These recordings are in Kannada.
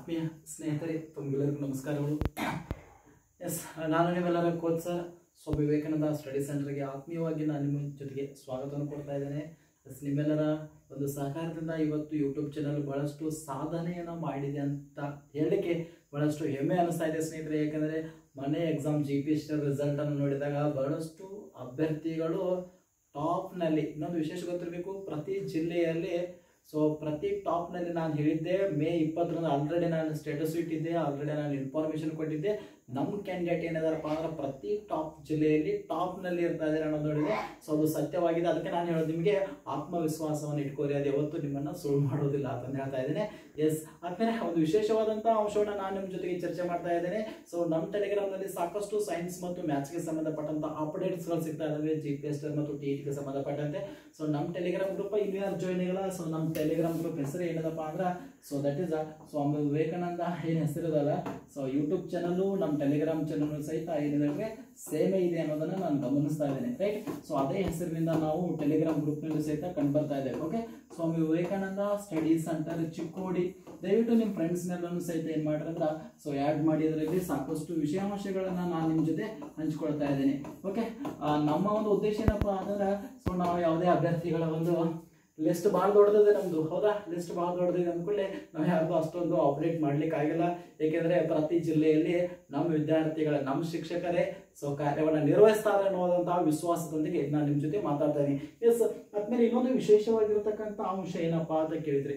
ಆತ್ಮೀಯ ಸ್ನೇಹಿತರೆ ತಮಗೆಲ್ಲರಿಗೂ ನಮಸ್ಕಾರಗಳು ಎಸ್ ನಾನು ನಿಮ್ಮೆಲ್ಲರ coach sir Swami Vivekananda study ಸೆಂಟರ್ಗೆ ಆತ್ಮೀಯವಾಗಿ ನಾನು ನಿಮ್ಮ ಜೊತೆಗೆ ಸ್ವಾಗತವನ್ನು ಕೊಡ್ತಾ ಇದ್ದೇನೆ ಎಸ್ ನಿಮ್ಮೆಲ್ಲರ ಒಂದು ಸಹಕಾರದಿಂದ ಇವತ್ತು ಯೂಟ್ಯೂಬ್ ಚಾನಲ್ ಬಹಳಷ್ಟು ಸಾಧನೆಯನ್ನು ಮಾಡಿದೆ ಅಂತ ಹೇಳಲಿಕ್ಕೆ ಬಹಳಷ್ಟು ಹೆಮ್ಮೆ ಅನಿಸ್ತಾ ಇದೆ ಸ್ನೇಹಿತರೆ ಯಾಕಂದರೆ ಮೊನ್ನೆ ಎಕ್ಸಾಮ್ ಜಿ ಪಿ ಎಸ್ ರಿಸಲ್ಟನ್ನು ನೋಡಿದಾಗ ಬಹಳಷ್ಟು ಅಭ್ಯರ್ಥಿಗಳು ಟಾಪ್ನಲ್ಲಿ ಇನ್ನೊಂದು ವಿಶೇಷ ಗೊತ್ತಿರಬೇಕು ಪ್ರತಿ ಜಿಲ್ಲೆಯಲ್ಲಿ ಸೊ ಪ್ರತಿ ಟಾಪ್ನಲ್ಲಿ ನಾನು ಹೇಳಿದ್ದೆ ಮೇ ಇಪ್ಪತ್ತರಂದು ಆಲ್ರೆಡಿ ನಾನು ಸ್ಟೇಟಸ್ ಇಟ್ಟಿದ್ದೆ ಆಲ್ರೆಡಿ ನಾನು ಇನ್ಫಾರ್ಮೇಶನ್ ಕೊಟ್ಟಿದ್ದೆ ನಮ್ಮ ಕ್ಯಾಂಡಿಡೇಟ್ ಏನಿದಾರಪ್ಪ ಅಂದ್ರೆ ಪ್ರತಿ ಟಾಪ್ ಜಿಲ್ಲೆಯಲ್ಲಿ ಟಾಪ್ನಲ್ಲಿ ಇರ್ತಾ ಇದ್ದಾರೆ ಅನ್ನೋದು ನೋಡಿದೆ ಸೊ ಅದು ಸತ್ಯವಾಗಿದೆ ಅದಕ್ಕೆ ನಾನು ಹೇಳೋದು ನಿಮಗೆ ಆತ್ಮವಿಶ್ವಾಸವನ್ನು ಇಟ್ಕೋರಿ ಅದು ಯಾವತ್ತೂ ನಿಮ್ಮನ್ನು ಸುಳ್ಳು ಮಾಡೋದಿಲ್ಲ ಅಂತ ಹೇಳ್ತಾ ಇದ್ದೇನೆ ಎಸ್ ಆದ್ಮೇಲೆ ಒಂದು ವಿಶೇಷವಾದಂಥ ಅಂಶವನ್ನು ನಾನು ನಿಮ್ಮ ಜೊತೆಗೆ ಚರ್ಚೆ ಮಾಡ್ತಾ ಇದ್ದೇನೆ ಸೊ ನಮ್ಮ ಟೆಲಿಗ್ರಾಮ್ನಲ್ಲಿ ಸಾಕಷ್ಟು ಸೈನ್ಸ್ ಮತ್ತು ಮ್ಯಾಥ್ಸ್ಗೆ ಸಂಬಂಧಪಟ್ಟಂತ ಅಪ್ಡೇಟ್ಸ್ಗಳು ಸಿಗ್ತಾ ಇದಾವೆ ಜಿ ಪಿ ಎಸ್ ಮತ್ತು ಟಿ ಗೆ ಸಂಬಂಧಪಟ್ಟಂತೆ ಸೊ ನಮ್ಮ ಟೆಲಿಗ್ರಾಮ್ ಗ್ರೂಪ್ ಇನ್ನೂ ಯಾರು ಜಾಯ್ನ್ ಆಗಿಲ್ಲ ಸೊ ನಮ್ಮ ಟೆಲಿಗ್ರಾಮ್ ಗ್ರೂಪ್ ಹೆಸರು ಏನದಪ್ಪ ಅಂದ್ರೆ so that is Swami Vivekananda ಏನು ಹೆಸರಿದಲ್ಲ ಸೊ ಯೂಟ್ಯೂಬ್ ಚಾನಲ್ಲು ನಮ್ಮ ಟೆಲಿಗ್ರಾಮ್ ಚಾನಲ್ ಸಹಿತ ಏನಿದೆ ಸೇಮೇ ಇದೆ ಅನ್ನೋದನ್ನ ನಾನು ಗಮನಿಸ್ತಾ ಇದ್ದೇನೆ ರೈಟ್ ಸೊ ಅದೇ ಹೆಸರಿನಿಂದ ನಾವು ಟೆಲಿಗ್ರಾಮ್ ಗ್ರೂಪ್ನಲ್ಲಿ ಸಹಿತ ಕಂಡು ಬರ್ತಾ ಇದ್ದೇವೆ okay Swami Vivekananda study centre Chikkodi ದಯವಿಟ್ಟು ನಿಮ್ಮ ಫ್ರೆಂಡ್ಸ್ನೆಲ್ಲರೂ ಸಹಿತ ಏನು ಮಾಡ್ರಿ ಅಂದ್ರೆ ಸೊ ಆ್ಯಡ್ ಮಾಡಿ ಅದರಲ್ಲಿ ಸಾಕಷ್ಟು ವಿಷಯಾಂಶಗಳನ್ನು ನಾನು ನಿಮ್ಮ ಜೊತೆ ಹಂಚ್ಕೊಳ್ತಾ ಇದ್ದೇನೆ ಓಕೆ ನಮ್ಮ ಒಂದು ಉದ್ದೇಶ ಏನಪ್ಪ ಅಂದ್ರೆ ಸೊ ನಾವು ಯಾವುದೇ ಅಭ್ಯರ್ಥಿಗಳ ಒಂದು ಲಿಸ್ಟ್ ಭಾಳ ದೊಡ್ಡದಿದೆ ನಮ್ದು ಹೌದಾ ಲಿಸ್ಟ್ ಭಾಳ ದೊಡ್ಡದಿದೆ ಅಂದ್ಕೊಳ್ಳಿ ನಾವು ಯಾರಿಗೂ ಅಷ್ಟೊಂದು ಆಪರೇಟ್ ಮಾಡ್ಲಿಕ್ಕೆ ಆಗಿಲ್ಲ ಏಕೆಂದ್ರೆ ಪ್ರತಿ ಜಿಲ್ಲೆಯಲ್ಲಿ ನಮ್ಮ ವಿದ್ಯಾರ್ಥಿಗಳ ನಮ್ಮ ಶಿಕ್ಷಕರೇ ಸೊ ಕಾರ್ಯವನ್ನು ನಿರ್ವಹಿಸ್ತಾರೆ ಅನ್ನೋದಂತಹ ವಿಶ್ವಾಸದೊಂದಿಗೆ ನಾನು ನಿಮ್ಮ ಜೊತೆ ಮಾತಾಡ್ತಾ ಇದ್ದೀನಿ ಎಸ್ ಆದ್ಮೇಲೆ ಇನ್ನೊಂದು ವಿಶೇಷವಾಗಿರ್ತಕ್ಕಂಥ ಅಂಶ ಏನಪ್ಪಾ ಅಂತ ಕೇಳಿದ್ರಿ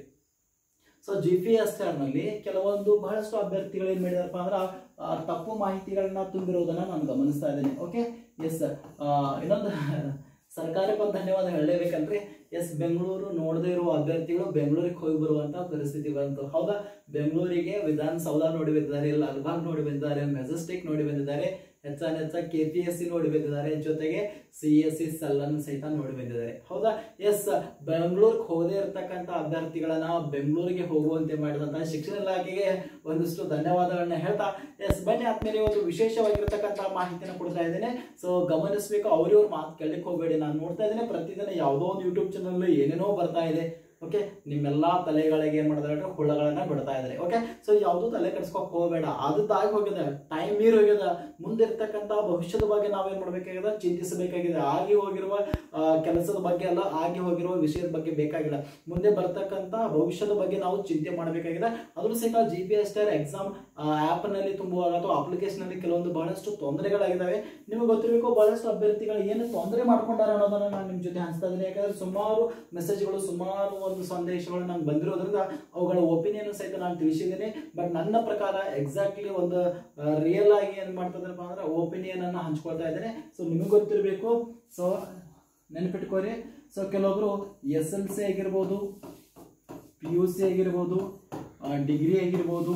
ಸೊ ಜಿ ಪಿ ಎಸ್ ನಲ್ಲಿ ಕೆಲವೊಂದು ಬಹಳಷ್ಟು ಅಭ್ಯರ್ಥಿಗಳು ಏನ್ ಮಾಡಿದಾರಪ್ಪ ಅಂದ್ರೆ ಆ, ತಪ್ಪು ಮಾಹಿತಿಗಳನ್ನ ತುಂಬಿರುವುದನ್ನ ನಾನು ಗಮನಿಸ್ತಾ ಇದ್ದೇನೆ ಓಕೆ ಎಸ್ ಇನ್ನೊಂದು ಸರ್ಕಾರಕ್ಕೆ ಒಂದು ಧನ್ಯವಾದ ಹೇಳಲೇಬೇಕಂದ್ರೆ ಎಸ್ ಬೆಂಗಳೂರು ನೋಡದೇ ಇರುವ ಅಭ್ಯರ್ಥಿಗಳು ಬೆಂಗಳೂರಿಗೆ ಹೋಗಿ ಬರುವಂತ ಪರಿಸ್ಥಿತಿ ಬಂತು ಹೌದಾ ಬೆಂಗಳೂರಿಗೆ ವಿಧಾನಸೌಧ ನೋಡಿ ಬಂದಿದ್ದಾರೆ ಲಾಲ್ಬಾಗ್ ನೋಡಿ ಬಂದಿದ್ದಾರೆ ಮೆಜೆಸ್ಟಿಕ್ ನೋಡಿ ಬಂದಿದ್ದಾರೆ ಹೆಚ್ಚಾನ್ ಹೆಚ್ಚ ಕೆ ಪಿ ಎಸ್ ಸಿ ನೋಡಿ ಬಂದಿದ್ದಾರೆ ಜೊತೆಗೆ ಸಿ ಎಸ್ ಸಿ ಸೆಲ್ ಅನ್ನು ಸಹಿತ ನೋಡಿ ಬಂದಿದ್ದಾರೆ ಹೌದಾ ಎಸ್ ಬೆಂಗಳೂರಿಗೆ ಹೋಗದೇ ಇರತಕ್ಕಂತ ಅಭ್ಯರ್ಥಿಗಳನ್ನ ಬೆಂಗಳೂರಿಗೆ ಹೋಗುವಂತೆ ಮಾಡಿದಂತಹ ಶಿಕ್ಷಣ ಇಲಾಖೆಗೆ ಒಂದಿಷ್ಟು ಧನ್ಯವಾದಗಳನ್ನ ಹೇಳ್ತಾ ಎಸ್ ಬನ್ನಿ ಆದ್ಮೇಲೆ ಒಂದು ವಿಶೇಷವಾಗಿರ್ತಕ್ಕಂಥ ಮಾಹಿತಿನ ಕೊಡ್ತಾ ಇದ್ದೇನೆ ಸೊ ಗಮನಿಸಬೇಕು ಅವ್ರಿವ್ರ ಮಾತು ಕೇಳಲಿಕ್ಕೆ ಹೋಗಬೇಡಿ ನಾನು ನೋಡ್ತಾ ಇದ್ದೇನೆ ಪ್ರತಿದಿನ ಯಾವುದೋ ಒಂದು ಯೂಟ್ಯೂಬ್ ಚಾನಲ್ ಏನೇನೋ ಬರ್ತಾ ಇದೆ ಓಕೆ ನಿಮ್ಮೆಲ್ಲಾ ತಲೆಗಳಿಗೆ ಏನ್ ಮಾಡಿದ್ರೆ ಹುಳಗಳನ್ನ ಬಿಡ್ತಾ ಇದ್ದಾರೆ ಓಕೆ ಸೊ ಯಾವ್ದು ತಲೆ ಕೆಡ್ಸ್ಕೊಕ್ ಹೋಗಬೇಡ ಆದದ್ದಾಗಿ ಹೋಗಿದೆ ಟೈಮ್ ಮೀರ್ ಹೋಗಿದೆ ಮುಂದಿರ್ತಕ್ಕಂಥ ಭವಿಷ್ಯದ ಬಗ್ಗೆ ನಾವೇನ್ ಮಾಡ್ಬೇಕಾಗಿದೆ ಚಿಂತಿಸಬೇಕಾಗಿದೆ ಆಗಿ ಹೋಗಿರುವ ಆ, ಕೆಲಸದ ಬಗ್ಗೆ ಅಲ್ಲ ಆಗಿ ಹೋಗಿರುವ ವಿಷಯದ ಬಗ್ಗೆ ಬೇಕಾಗಿಲ್ಲ ಮುಂದೆ ಬರ್ತಕ್ಕಂಥ ಭವಿಷ್ಯದ ಬಗ್ಗೆ ನಾವು ಚಿಂತೆ ಮಾಡಬೇಕಾಗಿದೆ ಅದ್ರ ಸಹಿತ G P S T exam app ನಲ್ಲಿ ತುಂಬುವಾಗ ಅಥವಾ ಅಪ್ಲಿಕೇಶನ್ ನಲ್ಲಿ ಕೆಲವೊಂದು ಬಹಳಷ್ಟು ತೊಂದರೆಗಳಾಗಿದ್ದಾವೆ ನಿಮಗೆ ಗೊತ್ತಿರಬೇಕು ಬಹಳಷ್ಟು ಅಭ್ಯರ್ಥಿಗಳು ಏನು ತೊಂದರೆ ಮಾಡ್ಕೊಂಡಾರ ಅನ್ನೋದನ್ನ ನಾನು ನಿಮ್ ಜೊತೆ ಹಂಚ್ತಾ ಇದ್ದೀನಿ ಯಾಕಂದ್ರೆ ಸುಮಾರು ಮೆಸೇಜ್ಗಳು ಸುಮಾರು ಒಂದು ಸಂದೇಶಗಳು ನಂಗೆ ಬಂದಿರೋದ್ರಿಂದ ಅವುಗಳ ಒಪಿನಿಯನ್ ಸಹಿತ ನಾನು ತಿಳಿಸಿದ್ದೀನಿ ಬಟ್ ನನ್ನ ಪ್ರಕಾರ ಎಕ್ಸಾಕ್ಟ್ಲಿ ಒಂದು ರಿಯಲ್ ಆಗಿ ಏನ್ ಮಾಡ್ತದಪ್ಪ ಅಂದ್ರೆ ಒಪಿನಿಯನ್ ಅನ್ನ ಹಂಚ್ಕೊಳ್ತಾ ಇದ್ದೇನೆ ಸೊ ನಿಮಗೆ ಗೊತ್ತಿರಬೇಕು ಸೊ ನೆನಪಿಟ್ಕೋರಿ ಸೊ ಕೆಲವೊಬ್ರು ಎಸ್ ಎಲ್ ಸಿ ಆಗಿರ್ಬೋದು ಪಿ ಯು ಸಿ ಆಗಿರ್ಬೋದು ಡಿಗ್ರಿ ಆಗಿರ್ಬೋದು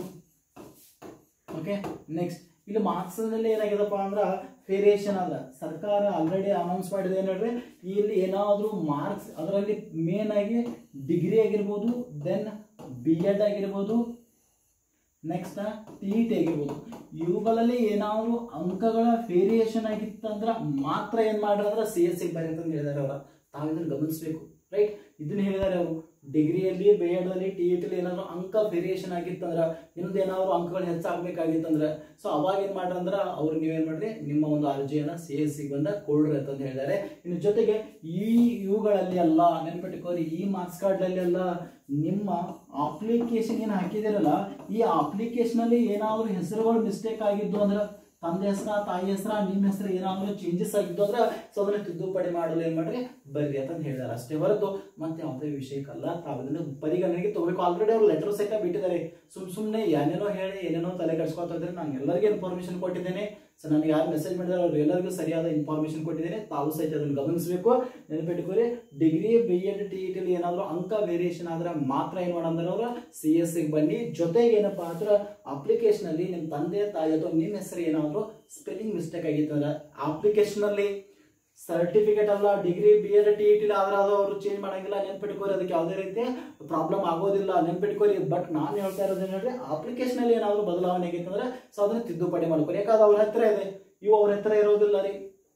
ಓಕೆ ನೆಕ್ಸ್ಟ್ ಇಲ್ಲಿ ಮಾರ್ಕ್ಸ್ ನಲ್ಲಿ ಏನಾಗಿದೆಪ್ಪ ಅಂದ್ರ ವೇರಿಯೇಷನ್ ಅದ ಸರ್ಕಾರ ಆಲ್ರೆಡಿ ಅನೌನ್ಸ್ ಮಾಡಿದೆ ಏನ್ ಹೇಳ್ರಿ ಇಲ್ಲಿ ಏನಾದ್ರೂ ಮಾರ್ಕ್ಸ್ ಅದರಲ್ಲಿ ಮೇನ್ ಆಗಿ ಡಿಗ್ರಿ ಆಗಿರ್ಬೋದು ದೆನ್ ಬಿ ಎಡ್ ಆಗಿರ್ಬೋದು ನೆಕ್ಸ್ಟ್ ಟಿ ಟಿ ಆಗಿರ್ಬೋದು ಇವುಗಳಲ್ಲಿ ಏನಾದ್ರು ಅಂಕಗಳ ವೇರಿಯೇಷನ್ ಆಗಿತ್ತಂದ್ರ ಮಾತ್ರ ಏನ್ ಮಾಡ್ರಿ ಅಂದ್ರೆ ಸಿ ಎಸ್ ಸಿ ಬರಿ ಅಂತ ಹೇಳಿದಾರೆ ಅವರ ತಾವು ಇದನ್ನ ಗಮನಿಸಬೇಕು ರೈಟ್ ಇದನ್ನ ಹೇಳಿದಾರೆ ಅವರು ಡಿಗ್ರಿಯಲ್ಲಿ ಬಿ ಎಡ್ ಅಲ್ಲಿ ಟಿ ಇ ಟಿಲಿ ಏನಾದ್ರು ಅಂಕ ವೇರಿಯೇಷನ್ ಆಗಿತ್ತಂದ್ರ ಇನ್ನೊಂದು ಏನಾದ್ರು ಅಂಕಗಳು ಹೆಚ್ಚಾಗಬೇಕಾಗಿತ್ತಂದ್ರ ಸೊ ಅವಾಗ ಏನ್ ಮಾಡ್ರಿ ಅಂದ್ರ ಅವ್ರು ನೀವೇನ್ ಮಾಡ್ರಿ ನಿಮ್ಮ ಒಂದು ಅರ್ಜಿಯನ್ನ ಸಿ ಎಸ್ ಸಿ ಬಂದ ಕೊಡ್ರಿ ಅಂತ ಹೇಳಿದ್ದಾರೆ ಇನ್ನು ಜೊತೆಗೆ ಈ ಇವುಗಳಲ್ಲಿ ಎಲ್ಲ ನೆನ್ಪಿಟ್ಕೋರಿ ಈ ಮಾರ್ಕ್ಸ್ ಕಾರ್ಡ್ ಅಲ್ಲಿ ಎಲ್ಲ ನಿಮ್ಮ ಅಪ್ಲಿಕೇಶನ್ ಏನು ಹಾಕಿದಿರಲ್ಲ ಈ ಅಪ್ಲಿಕೇಶನ್ ಅಲ್ಲಿ ಏನಾದ್ರು ಹೆಸರುಗಳು ಮಿಸ್ಟೇಕ್ ಆಗಿದ್ದು ಅಂದ್ರೆ ತಂದೆ ಹೆಸರ ತಾಯಿ ಹೆಸರ ನಿಮ್ಮ ಹೆಸರು ಏನಾದ್ರು ಚೇಂಜಸ್ ಆಗಿದ್ದು ಅಂದ್ರೆ ಸೊ ಅದನ್ನ ತಿದ್ದುಪಡಿ ಮಾಡಲು ಏನ್ ಮಾಡ್ರಿ ಬರ್ರಿ ಅಂತ ಹೇಳಿದಾರೆ ಅಷ್ಟೇ ಹೊರತು ಮತ್ತೆ ಯಾವುದೇ ವಿಷಯಕ್ಕಲ್ಲ ತಾವು ಇದನ್ನ ಪರಿಗಣನೆಗೆ ತಗೋಬೇಕು ಆಲ್ರೆಡಿ ಅವ್ರು ಲೆಟರ್ ಸಹಿತ ಬಿಟ್ಟಿದ್ದಾರೆ ಸುಮ್ ಸುಮ್ಮನೆ ಏನೇನೋ ಹೇಳಿ ಏನೇನೋ ತಲೆ ಕೆಡ್ಸ್ಕೊತಾ ಇದ್ರೆ ನಾನು ಎಲ್ಲರಿಗೂ ಇನ್ಫಾರ್ಮೇಶನ್ ಕೊಟ್ಟಿದ್ದೇನೆ ಸೊ ನನಗೆ ಯಾರು ಮೆಸೇಜ್ ಮಾಡಿದಾರೆ ಅವ್ರು ಎಲ್ಲರಿಗೂ ಸರಿಯಾದ ಇನ್ಫಾರ್ಮೇಶನ್ ಕೊಟ್ಟಿದ್ದೇನೆ ತಾವು ಸಹಿತ ಅದನ್ನು ಗಮನಿಸಬೇಕು ನೆನಪಿಟ್ಕೋರಿ degree B Ed T E ಟಿಲಿ ಏನಾದ್ರು ಅಂಕ ವೇರಿಯೇಷನ್ ಆದ್ರೆ ಮಾತ್ರ ಏನ್ ಮಾಡಂದ್ರೆ ಅವ್ರು ಸಿ ಎಸ್ ಗೆ ಬನ್ನಿ ಜೊತೆಗೆ ಏನಪ್ಪಾ ಅಂದ್ರೆ ಅಪ್ಲಿಕೇಶನ್ ಅಲ್ಲಿ ನಿಮ್ಮ ತಂದೆ ತಾಯಿ ಅಥವಾ ನಿಮ್ಮ ಹೆಸರು ಏನಾದ್ರು ಸ್ಪೆಲ್ಲಿಂಗ್ ಮಿಸ್ಟೇಕ್ ಆಗಿತ್ತು ಅಂದ್ರೆ ಅಪ್ಲಿಕೇಶನ್ ಅಲ್ಲಿ ಸರ್ಟಿಫಿಕೇಟ್ ಅಲ್ಲ degree B Ed T E T ಆದ್ರೆ ಅದು ಅವರು ಚೇಂಜ್ ಮಾಡಂಗಿಲ್ಲ ನೆನ್ಪಿಟ್ಕೋರಿ ಅದಕ್ಕೆ ಯಾವುದೇ ರೀತಿ ಪ್ರಾಬ್ಲಮ್ ಆಗೋದಿಲ್ಲ ನೆನ್ಪಿಟ್ಕೋರಿ ಬಟ್ ನಾನು ಹೇಳ್ತಾ ಇರೋದು ಏನಂದ್ರೆ ಅಪ್ಲಿಕೇಶನ್ ಅಲ್ಲಿ ಏನಾದ್ರು ಬದಲಾವಣೆ ಆಗಿತ್ತಂದ್ರೆ ಸೊ ಅದನ್ನ ತಿದ್ದುಪಡಿ ಮಾಡ್ಕೋರಿ ಯಾಕಂದ್ರೆ ಅವ್ರ ಹತ್ರ ಇದೆ ಇವು ಅವ್ರ ಹತ್ರ ಇರೋದಿಲ್ಲ ರೀ